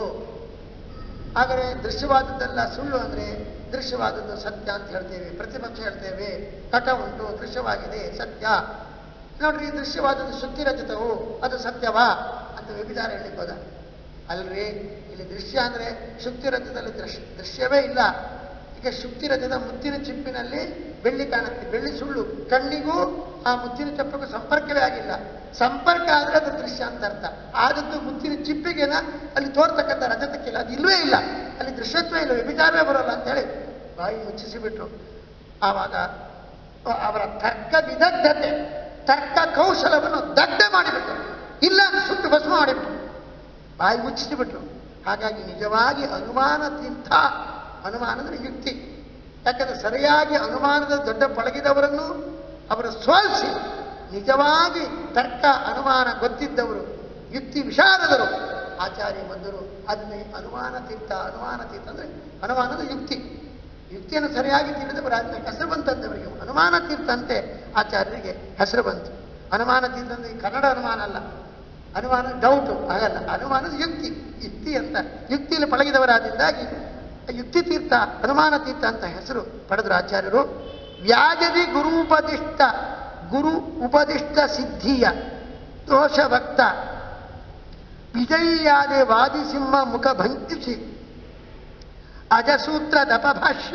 ಹಾಗಾದ್ರೆ ದೃಶ್ಯವಾದದ್ದೆಲ್ಲ ಸುಳ್ಳು ಅಂದ್ರೆ ದೃಶ್ಯವಾದದ್ದು ಸತ್ಯ ಅಂತ ಹೇಳ್ತೇವೆ ಪ್ರತಿಪಕ್ಷ ಹೇಳ್ತೇವೆ ಕಟ ಉಂಟು ದೃಶ್ಯವಾಗಿದೆ ಸತ್ಯ ನೋಡ್ರಿ ದೃಶ್ಯವಾದದ್ದು ಶುದ್ಧಿ ರಚಿತವು ಅದು ಸತ್ಯವಾ ಅಂತ ವ್ಯಭಿಚಾರ ಹೇಳಿಕ್ ಹೋದ ಅಲ್ರಿ ಇಲ್ಲಿ ದೃಶ್ಯ ಅಂದ್ರೆ ಶುದ್ಧಿ ರಜದಲ್ಲಿ ದೃಶ್ಯ ದೃಶ್ಯವೇ ಇಲ್ಲ ಈಗ ಶುದ್ಧಿ ರಜದ ಮುತ್ತಿನ ಚಿಪ್ಪಿನಲ್ಲಿ ಬೆಳ್ಳಿ ಕಾಣುತ್ತೆ ಬೆಳ್ಳಿ ಸುಳ್ಳು ಕಣ್ಣಿಗೂ ಆ ಮುತ್ತಿನ ಚಪ್ಪಕ್ಕೂ ಸಂಪರ್ಕವೇ ಆಗಿಲ್ಲ ಸಂಪರ್ಕ ಆದ್ರೆ ಅದು ದೃಶ್ಯ ಅಂತ ಅರ್ಥ ಆದದ್ದು ಮುತ್ತಿನ ಚಿಪ್ಪಿಗೆನ ಅಲ್ಲಿ ತೋರ್ತಕ್ಕಂಥ ರಜತಕ್ಕಿಲ್ಲ ಅದು ಇಲ್ವೇ ಇಲ್ಲ ಅಲ್ಲಿ ದೃಶ್ಯತ್ವೇ ಇಲ್ಲ ವ್ಯಭಿಚಾರವೇ ಬರೋಲ್ಲ ಅಂತ ಹೇಳಿ ಬಾಯಿ ಮುಚ್ಚಿಸಿಬಿಟ್ರು ಆವಾಗ ಅವರ ತರ್ಕ ವಿದಗ್ಧತೆ ತರ್ಕ ಕೌಶಲವನ್ನು ದಡ್ಡ ಮಾಡಿಬಿಟ್ರು ಇಲ್ಲ ಸುಟ್ಟು ಭಸ್ಮ ಮಾಡಿಬಿಟ್ರು ಬಾಯಿ ಮುಚ್ಚಿಸಿಬಿಟ್ರು ಹಾಗಾಗಿ ನಿಜವಾಗಿ ಅನುಮಾನ ತೀರ್ಥ ಅನುಮಾನ ಅಂದ್ರೆ ಯುಕ್ತಿ ಯಾಕಂದ್ರೆ ಸರಿಯಾಗಿ ಅನುಮಾನದ ದೊಡ್ಡ ಪಳಗಿದವರನ್ನು ಅವರ ಸೋಲಿಸಿ ನಿಜವಾಗಿ ತರ್ಕ ಅನುಮಾನ ಗೊತ್ತಿದ್ದವರು ಯುಕ್ತಿ ವಿಶಾರದರು ಆಚಾರ್ಯ ಬಂದರು ಅದನ್ನೇ ಅನುಮಾನ ತೀರ್ಥ ಅನುಮಾನ ತೀರ್ಥ ಅಂದ್ರೆ ಅನುಮಾನದ ಯುಕ್ತಿ ಯುಕ್ತಿಯನ್ನು ಸರಿಯಾಗಿ ತಿಳಿದವರು ಅದಕ್ಕೆ ಹೆಸರು ಬಂತಂದವರಿಗೆ ಅನುಮಾನ ತೀರ್ಥ ಅಂತೆ ಆಚಾರ್ಯರಿಗೆ ಹೆಸರು ಬಂತು ಅನುಮಾನ ತೀರ್ಥ ಅಂದ್ರೆ ಈ ಕನ್ನಡ ಅನುಮಾನ ಅಲ್ಲ ಅನುಮಾನ ಡೌಟು ಹಾಗಲ್ಲ ಅನುಮಾನದ ಯುಕ್ತಿ ಯುಕ್ತಿ ಅಂತ ಯುಕ್ತಿಯಲ್ಲಿ ಪಳಗಿದವರಾದಿಂದಾಗಿ ಯುಕ್ತಿ ತೀರ್ಥ ಅನುಮಾನ ತೀರ್ಥ ಅಂತ ಹೆಸರು ಪಡೆದರು ಆಚಾರ್ಯರು ವ್ಯಾಜದಿ ಗುರುಪದಿಷ್ಟ ಗುರು ಉಪದಿಷ್ಟ ಸಿದ್ಧಿಯ ದೋಷಭಕ್ತ ವಿಜಯಿಯಾದೆ ವಾದಿಸಿಂಹ ಮುಖ ಭಂಗಿಸಿ ಅಜಸೂತ್ರ ದಪಭಾಷ್ಯ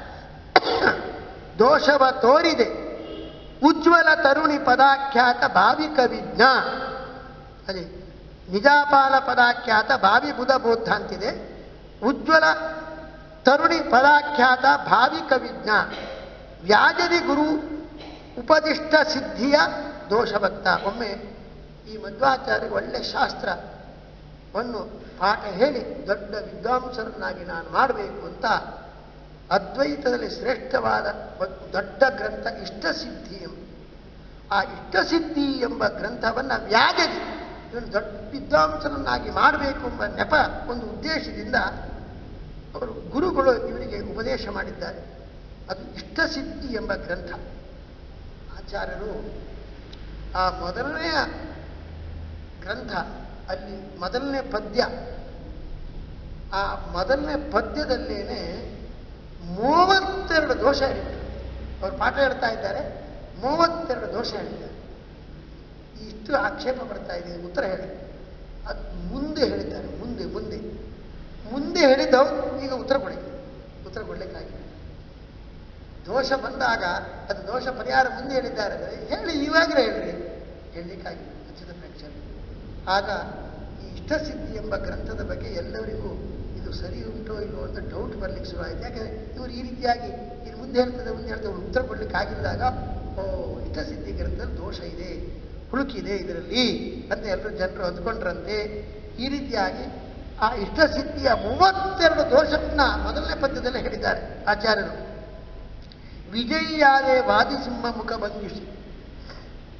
ದೋಷವ ತೋರಿದೆ ಉಜ್ವಲ ತರುಣಿ ಪದಾಖ್ಯಾತ ಭಾವಿಕ ವಿಜ್ಞ ಅದೇ ನಿಜಾಪಾಲ ಪದಾಖ್ಯಾತ ಭಾವಿ ಬುಧ ಬೋಧ ಅಂತಿದೆ ಉಜ್ವಲ ತರುಣಿ ಪದಾಖ್ಯಾತ ಭಾವಿಕ ವಿಜ್ಞ ವ್ಯಾಜದಿ ಗುರು ಉಪದಿಷ್ಟ ಸಿದ್ಧಿಯ ದೋಷಭಕ್ತ ಒಮ್ಮೆ ಈ ಮಧ್ವಾಚಾರ್ಯರಿಗೆ ಒಳ್ಳೆ ಶಾಸ್ತ್ರವನ್ನು ಪಾಠ ಹೇಳಿ ದೊಡ್ಡ ವಿದ್ವಾಂಸರನ್ನಾಗಿ ನಾನು ಮಾಡಬೇಕು ಅಂತ ಅದ್ವೈತದಲ್ಲಿ ಶ್ರೇಷ್ಠವಾದ ಒಂದು ದೊಡ್ಡ ಗ್ರಂಥ ಇಷ್ಟಸಿದ್ಧಿ ಎಂಬ ಆ ಇಷ್ಟಸಿದ್ಧಿ ಎಂಬ ಗ್ರಂಥವನ್ನು ವ್ಯಾಜದಿ ಇವನು ದೊಡ್ಡ ವಿದ್ವಾಂಸರನ್ನಾಗಿ ಮಾಡಬೇಕು ಎಂಬ ನೆಪ ಒಂದು ಉದ್ದೇಶದಿಂದ ಅವರು ಗುರುಗಳು ಇವರಿಗೆ ಉಪದೇಶ ಮಾಡಿದ್ದಾರೆ ಅದು ಇಷ್ಟಸಿದ್ಧಿ ಎಂಬ ಗ್ರಂಥ ಆಚಾರ್ಯರು ಆ ಮೊದಲನೆಯ ಗ್ರಂಥ ಅಲ್ಲಿ ಮೊದಲನೇ ಪದ್ಯ ಆ ಮೊದಲನೇ ಪದ್ಯದಲ್ಲೇನೆ ಮೂವತ್ತೆರಡು ದೋಷ ಹೇಳಿದ್ದಾರೆ ಅವರು ಪಾಠ ಹೇಳ್ತಾ ಇದ್ದಾರೆ ಮೂವತ್ತೆರಡು ದೋಷ ಹೇಳಿದ್ದಾರೆ ಇಷ್ಟು ಆಕ್ಷೇಪ ಬರ್ತಾ ಇದೆ ಉತ್ತರ ಹೇಳಿ ಅದು ಮುಂದೆ ಹೇಳಿದ್ದಾರೆ ಮುಂದೆ ಮುಂದೆ ಮುಂದೆ ಹೇಳಿದ್ದವು ಈಗ ಉತ್ತರ ಕೊಡಿ ಉತ್ತರ ಕೊಡ್ಲಿಕ್ಕಾಗಿಲ್ಲ ದೋಷ ಬಂದಾಗ ಅದು ದೋಷ ಪರಿಹಾರ ಮುಂದೆ ಹೇಳಿದ್ದಾರೆ ಅಂದರೆ ಹೇಳಿ ಇವಾಗಲೇ ಹೇಳ್ರಿ ಹೇಳಲಿಕ್ಕಾಗಿಲ್ಲ ಉಚಿತ ಪ್ರೇಕ್ಷಕರು ಆಗ ಈ ಇಷ್ಟಸಿದ್ಧಿ ಎಂಬ ಗ್ರಂಥದ ಬಗ್ಗೆ ಎಲ್ಲರಿಗೂ ಇದು ಸರಿ ಉಂಟೋ ಇಲ್ಲೋ ಅಂತ ಡೌಟ್ ಬರ್ಲಿಕ್ಕೆ ಶುರು ಆಯ್ತು ಯಾಕಂದ್ರೆ ಇವರು ಈ ರೀತಿಯಾಗಿ ಇದು ಮುಂದೆ ಹೇಳ್ತದೆ ಮುಂದೆ ಹೇಳ್ತದೆ ಉತ್ತರ ಕೊಡ್ಲಿಕ್ಕೆ ಆಗಿದ್ದಾಗ ಓ ಇಷ್ಟಸಿದ್ಧಿ ಗ್ರಂಥದಲ್ಲಿ ದೋಷ ಇದೆ ಹುಳುಕಿದೆ ಇದರಲ್ಲಿ ಅಂತ ಎಲ್ಲರೂ ಜನರು ಅಂದ್ಕೊಂಡ್ರಂತೆ ಈ ರೀತಿಯಾಗಿ ಆ ಇಷ್ಟಸಿದ್ಧಿಯ ಮೂವತ್ತೆರಡು ದೋಷವನ್ನ ಮೊದಲನೇ ಪದ್ಯದಲ್ಲಿ ಹೇಳಿದ್ದಾರೆ ಆಚಾರ್ಯರು ವಿಜಯಿಯಾದೆ ವಾದಿಸಿಂಹ ಮುಖ ಭಂಗಿಸಿ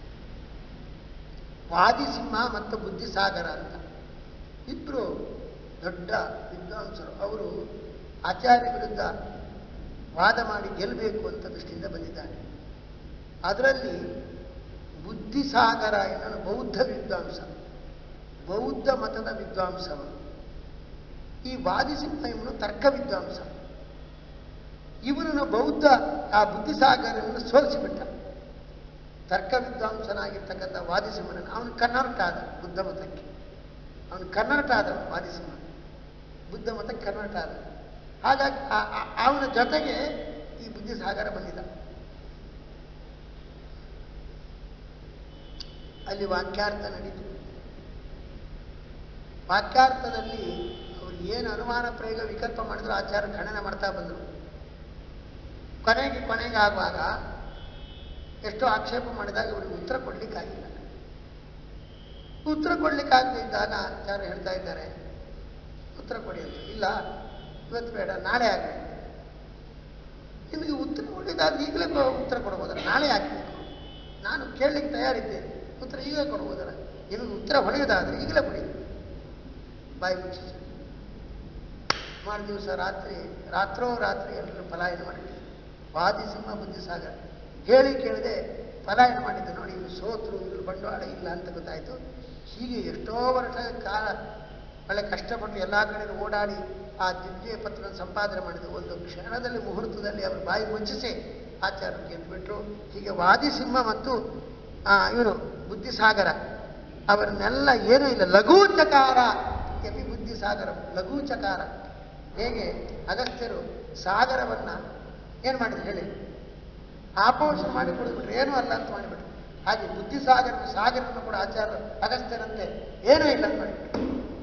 ವಾದಿಸಿಂಹ ಮತ್ತು ಬುದ್ಧಿಸಾಗರ ಅಂತ ಇಬ್ರು ದೊಡ್ಡ ವಿದ್ವಾಂಸರು ಅವರು ಆಚಾರ್ಯ ವಿರುದ್ಧ ವಾದ ಮಾಡಿ ಗೆಲ್ಲಬೇಕು ಅಂತ ದೃಷ್ಟಿಯಿಂದ ಬಂದಿದ್ದಾರೆ ಅದರಲ್ಲಿ ಬುದ್ಧಿಸಾಗರ ಎನ್ನಲು ಬೌದ್ಧ ವಿದ್ವಾಂಸ ಬೌದ್ಧ ಮತದ ವಿದ್ವಾಂಸವನು ಈ ವಾದಿಸಿಂಹ ಇವನು ತರ್ಕ ವಿದ್ವಾಂಸ ಇವನನ್ನು ಬೌದ್ಧ ಆ ಬುದ್ಧಿಸಾಗರನ್ನು ಸೋಲಿಸಿಬಿಟ್ಟ ತರ್ಕ ವಿದ್ವಾಂಸನಾಗಿರ್ತಕ್ಕಂಥ ವಾದಿಸಿಂಹನನ್ನು ಅವನು ಕನ್ನಡಟ ಆದ ಬುದ್ಧ ಮತಕ್ಕೆ ಅವನು ಕನ್ನಡಟ ಆದ ವಾದಿಸಿಂಹ ಬುದ್ಧ ಮತಕ್ಕೆ ಕನ್ನಡಟ ಆದ ಹಾಗಾಗಿ ಆ- ಆ- ಅವನ ಜೊತೆಗೆ ಈ ಬುದ್ಧಿಸಾಗರ ಬಂದಿದ್ದ ಅಲ್ಲಿ ವಾಕ್ಯಾರ್ಥ ನಡೀತು ವಾಕ್ಯಾರ್ಥದಲ್ಲಿ ಅವರು ಏನು ಅನುಮಾನ ಪ್ರಯೋಗ ವಿಕಲ್ಪ ಮಾಡಿದ್ರು ಆಚಾರ ಖಂಡನೆ ಮಾಡ್ತಾ ಬಂದರು ಕೊನೆಗೆ ಕೊನೆಗೆ ಆಗುವಾಗ ಎಷ್ಟೋ ಆಕ್ಷೇಪ ಮಾಡಿದಾಗ ಇವರಿಗೆ ಉತ್ತರ ಕೊಡ್ಲಿಕ್ಕಾಗಿಲ್ಲ ಉತ್ತರ ಕೊಡ್ಲಿಕ್ಕಾಗದೇ ಇದ್ದಾಗ ಆಚಾರ್ಯ ಹೇಳ್ತಾ ಇದ್ದಾರೆ ಉತ್ತರ ಕೊಡಿ ಅಂತ ಇಲ್ಲ ಇವತ್ತು ಬೇಡ ನಾಳೆ ಆಗಲಿ ನಿಮಗೆ ಉತ್ತರ ಕೊಡಲಿಕ್ಕಾದ್ರೆ ಈಗಲೇ ಕೊ- ಉತ್ತರ ಕೊಡ್ಬೋದಲ್ಲ ನಾಳೆ ಆಗಬೇಕು ನಾನು ಕೇಳಲಿಕ್ಕೆ ತಯಾರಿದ್ದೇನೆ ಉತ್ತರ ಈಗಲೇ ಕೊಡ್ಬೋದಲ್ಲ ನಿಮಗೆ ಉತ್ತರ ಹೊಳೆಯೋದಾದ್ರೆ ಈಗಲೇ ಕೊಡಿ ಬಾಯಿ ಮುಚ್ಚಿ ಮಾರು ದಿವಸ ರಾತ್ರಿ ರಾತ್ರೋ ರಾತ್ರಿ ಎಲ್ಲರೂ ಪಲಾಯನ ಮಾಡಿದ್ರು ವಾದಿಸಿಂಹ ಬುದ್ಧಿಸಾಗರ ಹೇಳಿ ಕೇಳದೆ ಪಲಾಯನ ಮಾಡಿದ್ದು ನೋಡಿ ಇವರು ಸೋತರು ಇವರು ಬಂಡವಾಳ ಇಲ್ಲ ಅಂತ ಗೊತ್ತಾಯಿತು ಹೀಗೆ ಎಷ್ಟೋ ವರ್ಷ ಕಾಲ ಒಳ್ಳೆ ಕಷ್ಟಪಟ್ಟು ಎಲ್ಲ ಕಡೆ ಓಡಾಡಿ ಆ ದಿವ್ಯ ಪತ್ರ ಸಂಪಾದನೆ ಮಾಡಿದ್ರು ಒಂದು ಕ್ಷಣದಲ್ಲಿ ಮುಹೂರ್ತದಲ್ಲಿ ಅವರು ಬಾಯಿ ಮುಚ್ಚಿಸಿ ಆಚಾರ್ಯ ಗೆದ್ದುಬಿಟ್ರು ಹೀಗೆ ವಾದಿಸಿಂಹ ಮತ್ತು ಇವನು ಬುದ್ಧಿಸಾಗರ ಅವರನ್ನೆಲ್ಲ ಏನೂ ಇಲ್ಲ ಲಘೂಚಕಾರ ಯಪಿ ಬುದ್ಧಿಸಾಗರ ಲಘೂಚಕಾರ ಹೇಗೆ ಅಗಸ್ತ್ಯರು ಸಾಗರವನ್ನ ಏನು ಮಾಡಿದ್ರು ಹೇಳಿ ಆಪೋಷಣ ಮಾಡಿ ಕೊಡ್ಬಿಟ್ರು ಏನೂ ಅಲ್ಲ ಅಂತ ಮಾಡಿಬಿಟ್ರು ಹಾಗೆ ಬುದ್ಧಿಸಾಗರ ಸಾಗರವನ್ನು ಕೂಡ ಆಚಾರ್ಯ ಅಗಸ್ತ್ಯರಂತೆ ಏನೂ ಇಲ್ಲ ಅಂತ ಮಾಡಿಬಿಟ್ರು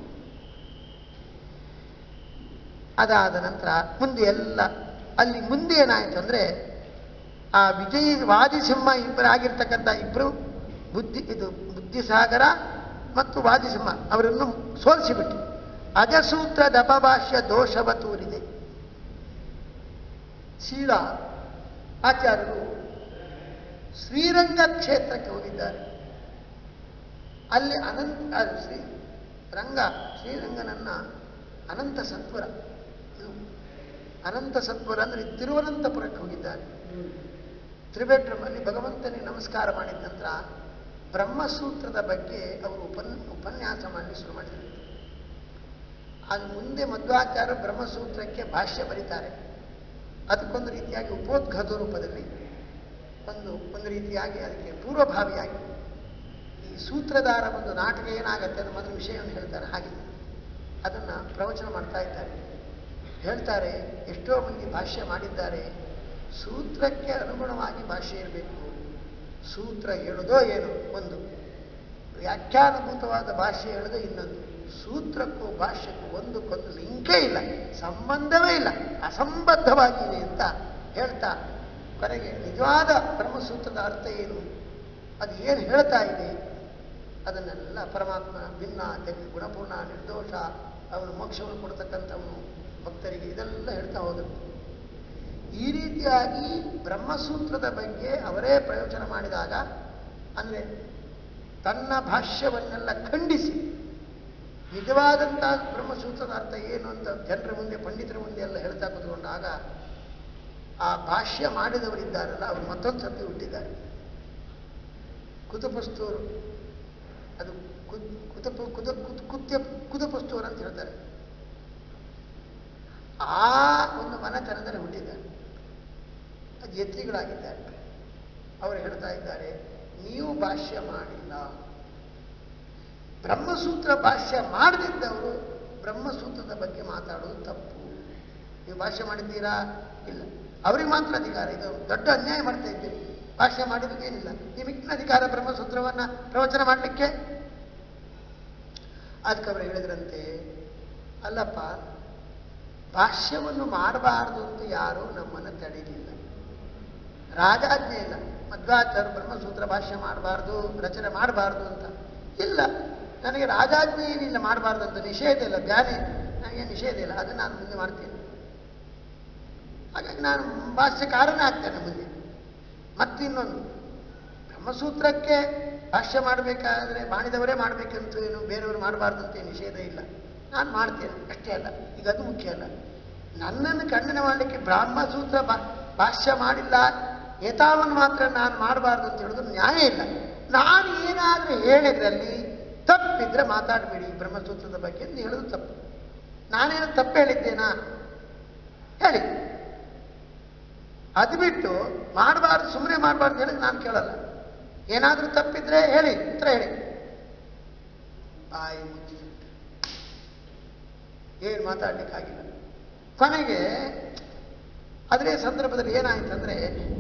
ಅದಾದ ನಂತರ ಮುಂದೆ ಎಲ್ಲ ಅಲ್ಲಿ ಮುಂದೆ ಏನಾಯಿತು ಅಂದರೆ ಆ ವಿಜಯ ವಾದಿಸಿಂಹ ಇಬ್ಬರಾಗಿರ್ತಕ್ಕಂಥ ಇಬ್ಬರು ಬುದ್ಧಿ ಇದು ಬುದ್ಧಿಸಾಗರ ಮತ್ತು ವಾದಿಸಿಂಹ ಅವರನ್ನು ಸೋಲಿಸಿಬಿಟ್ಟು ಅಜಸೂತ್ರದ ಅಪಭಾಷ್ಯ ದೋಷವ ತೋರಿದೆ ಶೀಲ ಆಚಾರ್ಯರು ಶ್ರೀರಂಗ ಕ್ಷೇತ್ರಕ್ಕೆ ಹೋಗಿದ್ದಾರೆ ಅಲ್ಲಿ ಅನಂತ ಆ, ಶ್ರೀ ರಂಗ ಶ್ರೀರಂಗನನ್ನ ಅನಂತ ಸತ್ವರ ಇದು ಅನಂತ ಸತ್ವರ ಅಂದರೆ ತಿರುವನಂತಪುರಕ್ಕೆ ಹೋಗಿದ್ದಾರೆ ತ್ರಿಬೇಡ್ರಮಲ್ಲಿ ಭಗವಂತನಿಗೆ ನಮಸ್ಕಾರ ಮಾಡಿದ ನಂತರ ಬ್ರಹ್ಮಸೂತ್ರದ ಬಗ್ಗೆ ಅವರು ಉಪನ್ ಉಪನ್ಯಾಸ ಮಾಡಲಿ ಶುರು ಮಾಡಿದರು ಅದು ಮುಂದೆ ಮಧ್ವಾಚಾರ್ಯ ಬ್ರಹ್ಮಸೂತ್ರಕ್ಕೆ ಭಾಷ್ಯ ಬರೀತಾರೆ ಅದಕ್ಕೊಂದು ರೀತಿಯಾಗಿ ಉಪೋದ್ಘಾತ ರೂಪದಲ್ಲಿ ಒಂದು ಒಂದು ರೀತಿಯಾಗಿ ಅದಕ್ಕೆ ಪೂರ್ವಭಾವಿಯಾಗಿ ಈ ಸೂತ್ರಧಾರ ಒಂದು ನಾಟಕ ಏನಾಗತ್ತೆ ಅನ್ನೋ ಮೊದಲು ವಿಷಯವನ್ನು ಹೇಳ್ತಾರೆ ಹಾಗೆ ಅದನ್ನು ಪ್ರವಚನ ಮಾಡ್ತಾ ಇದ್ದಾರೆ ಹೇಳ್ತಾರೆ ಎಷ್ಟೋ ಮಂದಿ ಭಾಷ್ಯ ಮಾಡಿದ್ದಾರೆ ಸೂತ್ರಕ್ಕೆ ಅನುಗುಣವಾಗಿ ಭಾಷ್ಯ ಇರಬೇಕು ಸೂತ್ರ ಹೇಳೋದೋ ಏನು ಒಂದು ವ್ಯಾಖ್ಯಾನಭೂತವಾದ ಭಾಷೆ ಹೇಳೋದು ಇನ್ನೊಂದು ಸೂತ್ರಕ್ಕೂ ಭಾಷ್ಯಕ್ಕೂ ಒಂದಕ್ಕೊಂದು ಲಿಂಕೇ ಇಲ್ಲ ಸಂಬಂಧವೇ ಇಲ್ಲ ಅಸಂಬದ್ಧವಾಗಿದೆ ಅಂತ ಹೇಳ್ತಾ ಕೊನೆಗೆ ನಿಜವಾದ ಬ್ರಹ್ಮಸೂತ್ರದ ಅರ್ಥ ಏನು ಅದು ಏನು ಹೇಳ್ತಾ ಇದೆ ಅದನ್ನೆಲ್ಲ ಪರಮಾತ್ಮ ಭಿನ್ನ ಜಗ ಗುಣಪೂರ್ಣ ನಿರ್ದೋಷ ಅವನು ಮೋಕ್ಷವನ್ನು ಕೊಡ್ತಕ್ಕಂಥವನು ಭಕ್ತರಿಗೆ ಇದೆಲ್ಲ ಹೇಳ್ತಾ ಹೋದರು ಈ ರೀತಿಯಾಗಿ ಬ್ರಹ್ಮಸೂತ್ರದ ಬಗ್ಗೆ ಅವರೇ ಪ್ರಯೋಜನ ಮಾಡಿದಾಗ ಅಂದರೆ ತನ್ನ ಭಾಷ್ಯವನ್ನೆಲ್ಲ ಖಂಡಿಸಿ ನಿಜವಾದಂಥ ಬ್ರಹ್ಮಸೂತ್ರದ ಅರ್ಥ ಏನು ಅಂತ ಜನರ ಮುಂದೆ ಪಂಡಿತರ ಮುಂದೆ ಎಲ್ಲ ಹೇಳ್ತಾ ಕೂತ್ಕೊಂಡಾಗ ಆ ಭಾಷ್ಯ ಮಾಡಿದವರಿದ್ದಾರಲ್ಲ ಅವರು ಮತ್ತೊಂದು ಸತಿ ಹುಟ್ಟಿದ್ದಾರೆ ಕುತಪಸ್ತೂರು ಅದು ಕುತ್ ಕುತಪ ಕುತ ಕುತ್ ಕುತ್ಯ ಕುತಪಸ್ತೂರು ಅಂತ ಹೇಳ್ತಾರೆ ಆ ಒಂದು ಮನೆತನದಲ್ಲಿ ಹುಟ್ಟಿದ್ದಾರೆ ಅದು ಯತಿಗಳಾಗಿದ್ದಾರೆ ಅವರು ಹೇಳ್ತಾ ಇದ್ದಾರೆ ನೀವು ಭಾಷ್ಯ ಮಾಡಿಲ್ಲ ಬ್ರಹ್ಮಸೂತ್ರ ಭಾಷ್ಯ ಮಾಡದಿದ್ದವರು ಬ್ರಹ್ಮಸೂತ್ರದ ಬಗ್ಗೆ ಮಾತಾಡೋದು ತಪ್ಪು ನೀವು ಭಾಷ್ಯ ಮಾಡಿದ್ದೀರಾ ಇಲ್ಲ ಅವ್ರಿಗೆ ಮಾತ್ರ ಅಧಿಕಾರ ಇದು ದೊಡ್ಡ ಅನ್ಯಾಯ ಮಾಡ್ತಾ ಇದ್ದೀರಿ ಭಾಷ್ಯ ಮಾಡಿದ್ದಕ್ಕೆ ಏನಿಲ್ಲ ನಿಮಗಿನ ಅಧಿಕಾರ ಬ್ರಹ್ಮಸೂತ್ರವನ್ನ ಪ್ರವಚನ ಮಾಡಲಿಕ್ಕೆ ಅದಕ್ಕೆ ಅವರು ಹೇಳಿದ್ರಂತೆ ಅಲ್ಲಪ್ಪ ಭಾಷ್ಯವನ್ನು ಮಾಡಬಾರದು ಅಂತ ಯಾರೂ ನಮ್ಮನ್ನು ತಡೀಲಿಲ್ಲ ರಾಜಾಜ್ಞೆ ಇಲ್ಲ ಮಧ್ವಾಚಾರ್ಯ ಬ್ರಹ್ಮಸೂತ್ರ ಭಾಷ್ಯ ಮಾಡಬಾರ್ದು ರಚನೆ ಮಾಡಬಾರ್ದು ಅಂತ ಇಲ್ಲ ನನಗೆ ರಾಜಾಜ್ಞೆ ಏನಿಲ್ಲ ಮಾಡಬಾರ್ದು ಅಂತ ನಿಷೇಧ ಇಲ್ಲ ಬ್ಯಾನೆ ನನಗೆ ನಿಷೇಧ ಇಲ್ಲ ಅದನ್ನು ನಾನು ಮುಂದೆ ಮಾಡ್ತೀನಿ ಹಾಗಾಗಿ ನಾನು ಭಾಷ್ಯಕಾರನೇ ಆಗ್ತೇನೆ ಮುಂದೆ ಮತ್ತಿನ್ನೊಂದು ಬ್ರಹ್ಮಸೂತ್ರಕ್ಕೆ ಭಾಷ್ಯ ಮಾಡಬೇಕಾದ್ರೆ ಮಾಡಿದವರೇ ಮಾಡಬೇಕಂತ ಏನು ಬೇರೆಯವರು ಮಾಡಬಾರ್ದು ಅಂತ ಏನು ನಿಷೇಧ ಇಲ್ಲ ನಾನು ಮಾಡ್ತೇನೆ ಅಷ್ಟೇ ಅಲ್ಲ ಈಗ ಅದು ಮುಖ್ಯ ಅಲ್ಲ ನನ್ನನ್ನು ಖಂಡನೆ ಮಾಡಲಿಕ್ಕೆ ಬ್ರಹ್ಮಸೂತ್ರ ಭಾ- ಭಾಷ್ಯ ಮಾಡಿಲ್ಲ ಏತಾವನ್ನು ಮಾತ್ರ ನಾನು ಮಾಡಬಾರ್ದು ಅಂತ ಹೇಳೋದು ನ್ಯಾಯ ಇಲ್ಲ ನಾನು ಏನಾದರೂ ಹೇಳಿದ್ರಲ್ಲಿ ತಪ್ಪಿದ್ರೆ ಮಾತಾಡಬೇಡಿ ಬ್ರಹ್ಮಸೂತ್ರದ ಬಗ್ಗೆ ಅಂತ ಹೇಳೋದು ತಪ್ಪು ನಾನೇನು ತಪ್ಪು ಹೇಳಿದ್ದೇನಾ ಹೇಳಿ ಅದು ಬಿಟ್ಟು ಮಾಡಬಾರ್ದು ಸುಮ್ಮನೆ ಮಾಡಬಾರ್ದು ಹೇಳಿದ್ರೆ ನಾನು ಕೇಳಲ್ಲ ಏನಾದರೂ ತಪ್ಪಿದ್ರೆ ಹೇಳಿ ಉತ್ತರ ಹೇಳಿ ಬಾಯಿ ಮುಚ್ಚಿ ಏನು ಮಾತಾಡ್ಲಿಕ್ಕಾಗಿಲ್ಲ ಕೊನೆಗೆ ಅದೇ ಸಂದರ್ಭದಲ್ಲಿ ಏನಾಯ್ತು ಅಂದ್ರೆ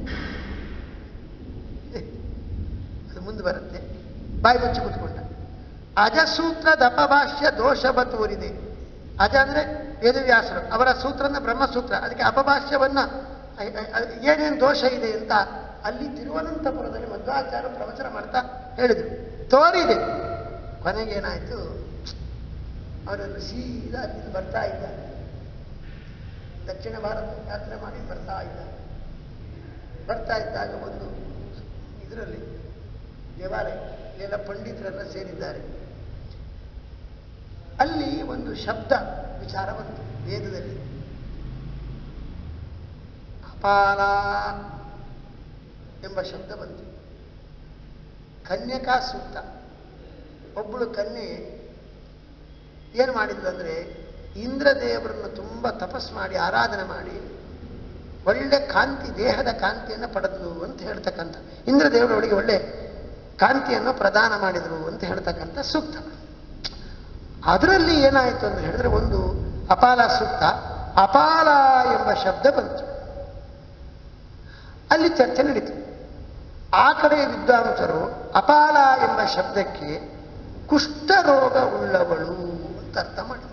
ಅದು ಮುಂದೆ ಬರುತ್ತೆ ಬಾಯಿ ಮುಚ್ಚಿ ಕೂತ್ಕೊಂಡ ಅಜಸೂತ್ರದ ಅಪಭಾಷ್ಯ ದೋಷವ ತೋರಿದೆ ಅಜ ಅಂದ್ರೆ ವೇದವ್ಯಾಸರು ಅವರ ಸೂತ್ರ ಅಂದ್ರೆ ಬ್ರಹ್ಮಸೂತ್ರ ಅದಕ್ಕೆ ಅಪಭಾಷ್ಯವನ್ನ ಅ- ಅ- ಅ- ಏನೇನು ದೋಷ ಇದೆ ಅಂತ ಅಲ್ಲಿ ತಿರುವನಂತಪುರದಲ್ಲಿ ಮಧ್ವಾಚಾರ್ಯ ಪ್ರವಚನ ಮಾಡ್ತಾ ಹೇಳಿದರು ತೋರಿದೆ ಕೊನೆಗೆ ಏನಾಯ್ತು ಅವರನ್ನು ಸೀದಾ ಅಲ್ಲಿಂದ ಬರ್ತಾ ಇದ್ದ ದಕ್ಷಿಣ ಭಾರತ ಯಾತ್ರೆ ಮಾಡಿ ಬರ್ತಾ ಇದ್ದ ಬರ್ತಾ ಇದ್ದಾಗ ಒಂದು ಇದರಲ್ಲಿ ದೇವಾಲಯ ಎಲ್ಲ ಪಂಡಿತರೆಲ್ಲ ಸೇರಿದ್ದಾರೆ ಅಲ್ಲಿ ಒಂದು ಶಬ್ದ ವಿಚಾರ ಬಂತು ವೇದದಲ್ಲಿ ಅಪಾಲ ಎಂಬ ಶಬ್ದ ಬಂತು ಕನ್ಯಕಾ ಸೂಕ್ತ ಒಬ್ಬಳು ಕನ್ಯೆ ಏನು ಮಾಡಿದ್ಲು ಅಂದ್ರೆ ಇಂದ್ರದೇವರನ್ನು ತುಂಬ ತಪಸ್ ಮಾಡಿ ಆರಾಧನೆ ಮಾಡಿ ಒಳ್ಳೆ ಕಾಂತಿ ದೇಹದ ಕಾಂತಿಯನ್ನು ಪಡೆದ್ಲು ಅಂತ ಹೇಳ್ತಕ್ಕಂಥ ಇಂದ್ರದೇವರು ಅವಳಿಗೆ ಒಳ್ಳೆ ಕಾಂತಿಯನ್ನು ಪ್ರದಾನ ಮಾಡಿದ್ರು ಅಂತ ಹೇಳ್ತಕ್ಕಂಥ ಸೂಕ್ತ ಅದರಲ್ಲಿ ಏನಾಯಿತು ಅಂತ ಹೇಳಿದ್ರೆ ಒಂದು ಅಪಾಲ ಸೂಕ್ತ ಅಪಾಲ ಎಂಬ ಶಬ್ದ ಬಂತು ಅಲ್ಲಿ ಚರ್ಚೆ ನಡೀತು ಆ ಕಡೆ ವಿದ್ವಾಂಸರು ಅಪಾಲ ಎಂಬ ಶಬ್ದಕ್ಕೆ ಕುಷ್ಠರೋಗ ಉಳ್ಳವಳು ಅಂತ ಅರ್ಥ ಮಾಡಿದರು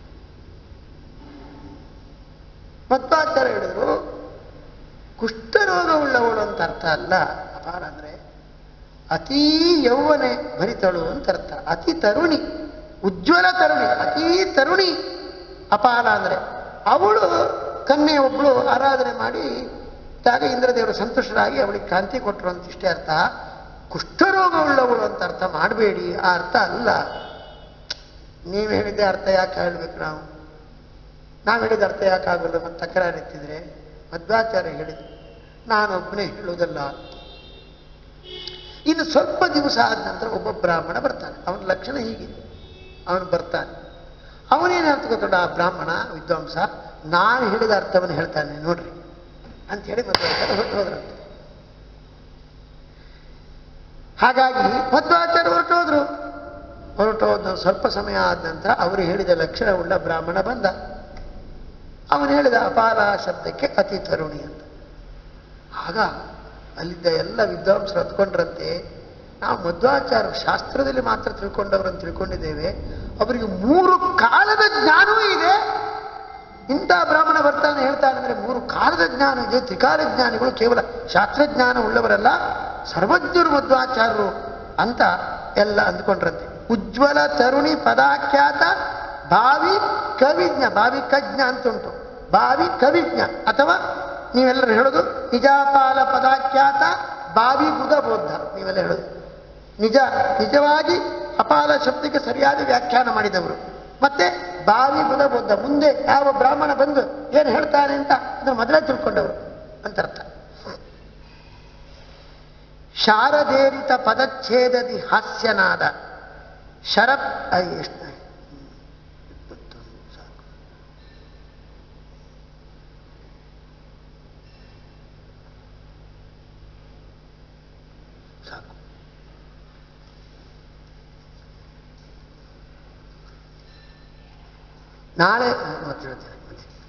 ಮಧ್ವಾಚಾರ್ಯ ಹೇಳಿದ್ರು ಕುಷ್ಠರೋಗ ಉಳ್ಳವಳು ಅಂತ ಅರ್ಥ ಅಲ್ಲ ಅಪಾರ ಅಂದ್ರೆ ಅತೀ ಯೌವನೆ ಭರಿತಳು ಅಂತ ಅರ್ಥ ಅತಿ ತರುಣಿ ಉಜ್ವಲ ತರುಣಿ ಅತೀ ತರುಣಿ ಅಪಾಲ ಅಂದ್ರೆ ಅವಳು ಕನ್ಯೆ ಒಬ್ಬಳು ಆರಾಧನೆ ಮಾಡಿ ಇದ್ದಾಗ ಇಂದ್ರದೇವರು ಸಂತುಷ್ಟರಾಗಿ ಅವಳಿಗೆ ಕಾಂತಿ ಕೊಟ್ಟರು ಅಂತ ಇಷ್ಟೇ ಅರ್ಥ ಕುಷ್ಠರೋಗ ಉಳ್ಳವಳು ಅಂತ ಅರ್ಥ ಮಾಡಬೇಡಿ ಆ ಅರ್ಥ ಅಲ್ಲ ನೀವು ಹೇಳಿದ್ದೆ ಅರ್ಥ ಯಾಕೆ ಹೇಳ್ಬೇಕು ನಾವು ನಾವು ಹೇಳಿದ ಅರ್ಥ ಯಾಕೆ ಆಗೋದು ಮತ್ತೆ ತಕರಾರು ಎತ್ತಿದ್ರೆ ಮಧ್ವಾಚಾರ್ಯ ಹೇಳಿದ್ರು ನಾನೊಬ್ಬನೇ ಹೇಳುವುದಲ್ಲ ಇನ್ನು ಸ್ವಲ್ಪ ದಿವಸ ಆದ ನಂತರ ಒಬ್ಬ ಬ್ರಾಹ್ಮಣ ಬರ್ತಾನೆ ಅವನ ಲಕ್ಷಣ ಹೀಗೆ ಅವನು ಬರ್ತಾನೆ ಅವನೇನು ಅರ್ಥ ಗೊತ್ತುಂಟ ಆ ಬ್ರಾಹ್ಮಣ ವಿದ್ವಾಂಸ ನಾನು ಹೇಳಿದ ಅರ್ಥವನ್ನು ಹೇಳ್ತಾನೆ ನೋಡ್ರಿ ಅಂತ ಹೇಳಿ ಮಧ್ವಾಚಾರ್ಯ ಹೊರಟು ಹೋದ್ರಂತೆ ಹಾಗಾಗಿ ಮಧ್ವಾಚಾರ್ಯ ಹೊರಟು ಹೋದ್ರು ಹೊರಟು ಹೋದ ಸ್ವಲ್ಪ ಸಮಯ ಆದ ನಂತರ ಅವರು ಹೇಳಿದ ಲಕ್ಷಣವುಳ್ಳ ಬ್ರಾಹ್ಮಣ ಬಂದ ಅವನು ಹೇಳಿದ ಅಪಾರ ಶಬ್ದಕ್ಕೆ ಅತಿ ತರುಣಿ ಅಂತ ಆಗ ಅಲ್ಲಿದ್ದ ಎಲ್ಲ ವಿದ್ವಾಂಸರು ಹತ್ಕೊಂಡ್ರಂತೆ ನಾವು ಮಧ್ವಾಚಾರ ಶಾಸ್ತ್ರದಲ್ಲಿ ಮಾತ್ರ ತಿಳ್ಕೊಂಡವರನ್ನು ತಿಳ್ಕೊಂಡಿದ್ದೇವೆ ಅವರಿಗೆ ಮೂರು ಕಾಲದ ಜ್ಞಾನವೂ ಇದೆ ಇಂಥ ಬ್ರಾಹ್ಮಣ ಬರ್ತಾನೆ ಹೇಳ್ತಾನೆ ಅಂದ್ರೆ ಮೂರು ಕಾಲದ ಜ್ಞಾನ ಇದೆ ತ್ರಿಕಾಲ ಜ್ಞಾನಿಗಳು ಕೇವಲ ಶಾಸ್ತ್ರಜ್ಞಾನ ಉಳ್ಳವರಲ್ಲ ಸರ್ವಜ್ಞರು ಮಧ್ವಾಚಾರ್ಯರು ಅಂತ ಎಲ್ಲ ಅಂದ್ಕೊಂಡ್ರಂತೆ ಉಜ್ವಲ ತರುಣಿ ಪದಾಖ್ಯಾತ ಭಾವಿ ಕವಿಜ್ಞ ಭಾವಿ ಕಜ್ಞ ಅಂತುಂಟು ಭಾವಿ ಕವಿಜ್ಞ ಅಥವಾ ನೀವೆಲ್ಲರೂ ಹೇಳೋದು ನಿಜಾಪಾಲ ಪದಾಖ್ಯಾತ ಭಾವಿ ಬುಧ ಬೌದ್ಧ ನೀವೆಲ್ಲ ಹೇಳೋದು ನಿಜ ನಿಜವಾಗಿ ಅಪಾಲ ಶಬ್ದಕ್ಕೆ ಸರಿಯಾದ ವ್ಯಾಖ್ಯಾನ ಮಾಡಿದವರು ಮತ್ತೆ ಭಾವಿ ಬುಧ ಬೌದ್ಧ ಮುಂದೆ ಯಾವ ಬ್ರಾಹ್ಮಣ ಬಂದು ಏನು ಹೇಳ್ತಾನೆ ಅಂತ ಅದನ್ನು ಮೊದಲೇ ತಿಳ್ಕೊಂಡವರು ಅಂತ ಅರ್ಥ ಶಾರದೇರಿತ ಪದಚ್ಛೇದದಿ ಹಾಸ್ಯನಾದ ಶರಪ್ ಐ, ಎಷ್ಟು ಇಪ್ಪತ್ತೊಂದು ಸಾಕು ಸಾಕು ನಾಳೆ ಮತ್ತೆ ಹೇಳ್ತೇನೆ ಮತ್ತೆ.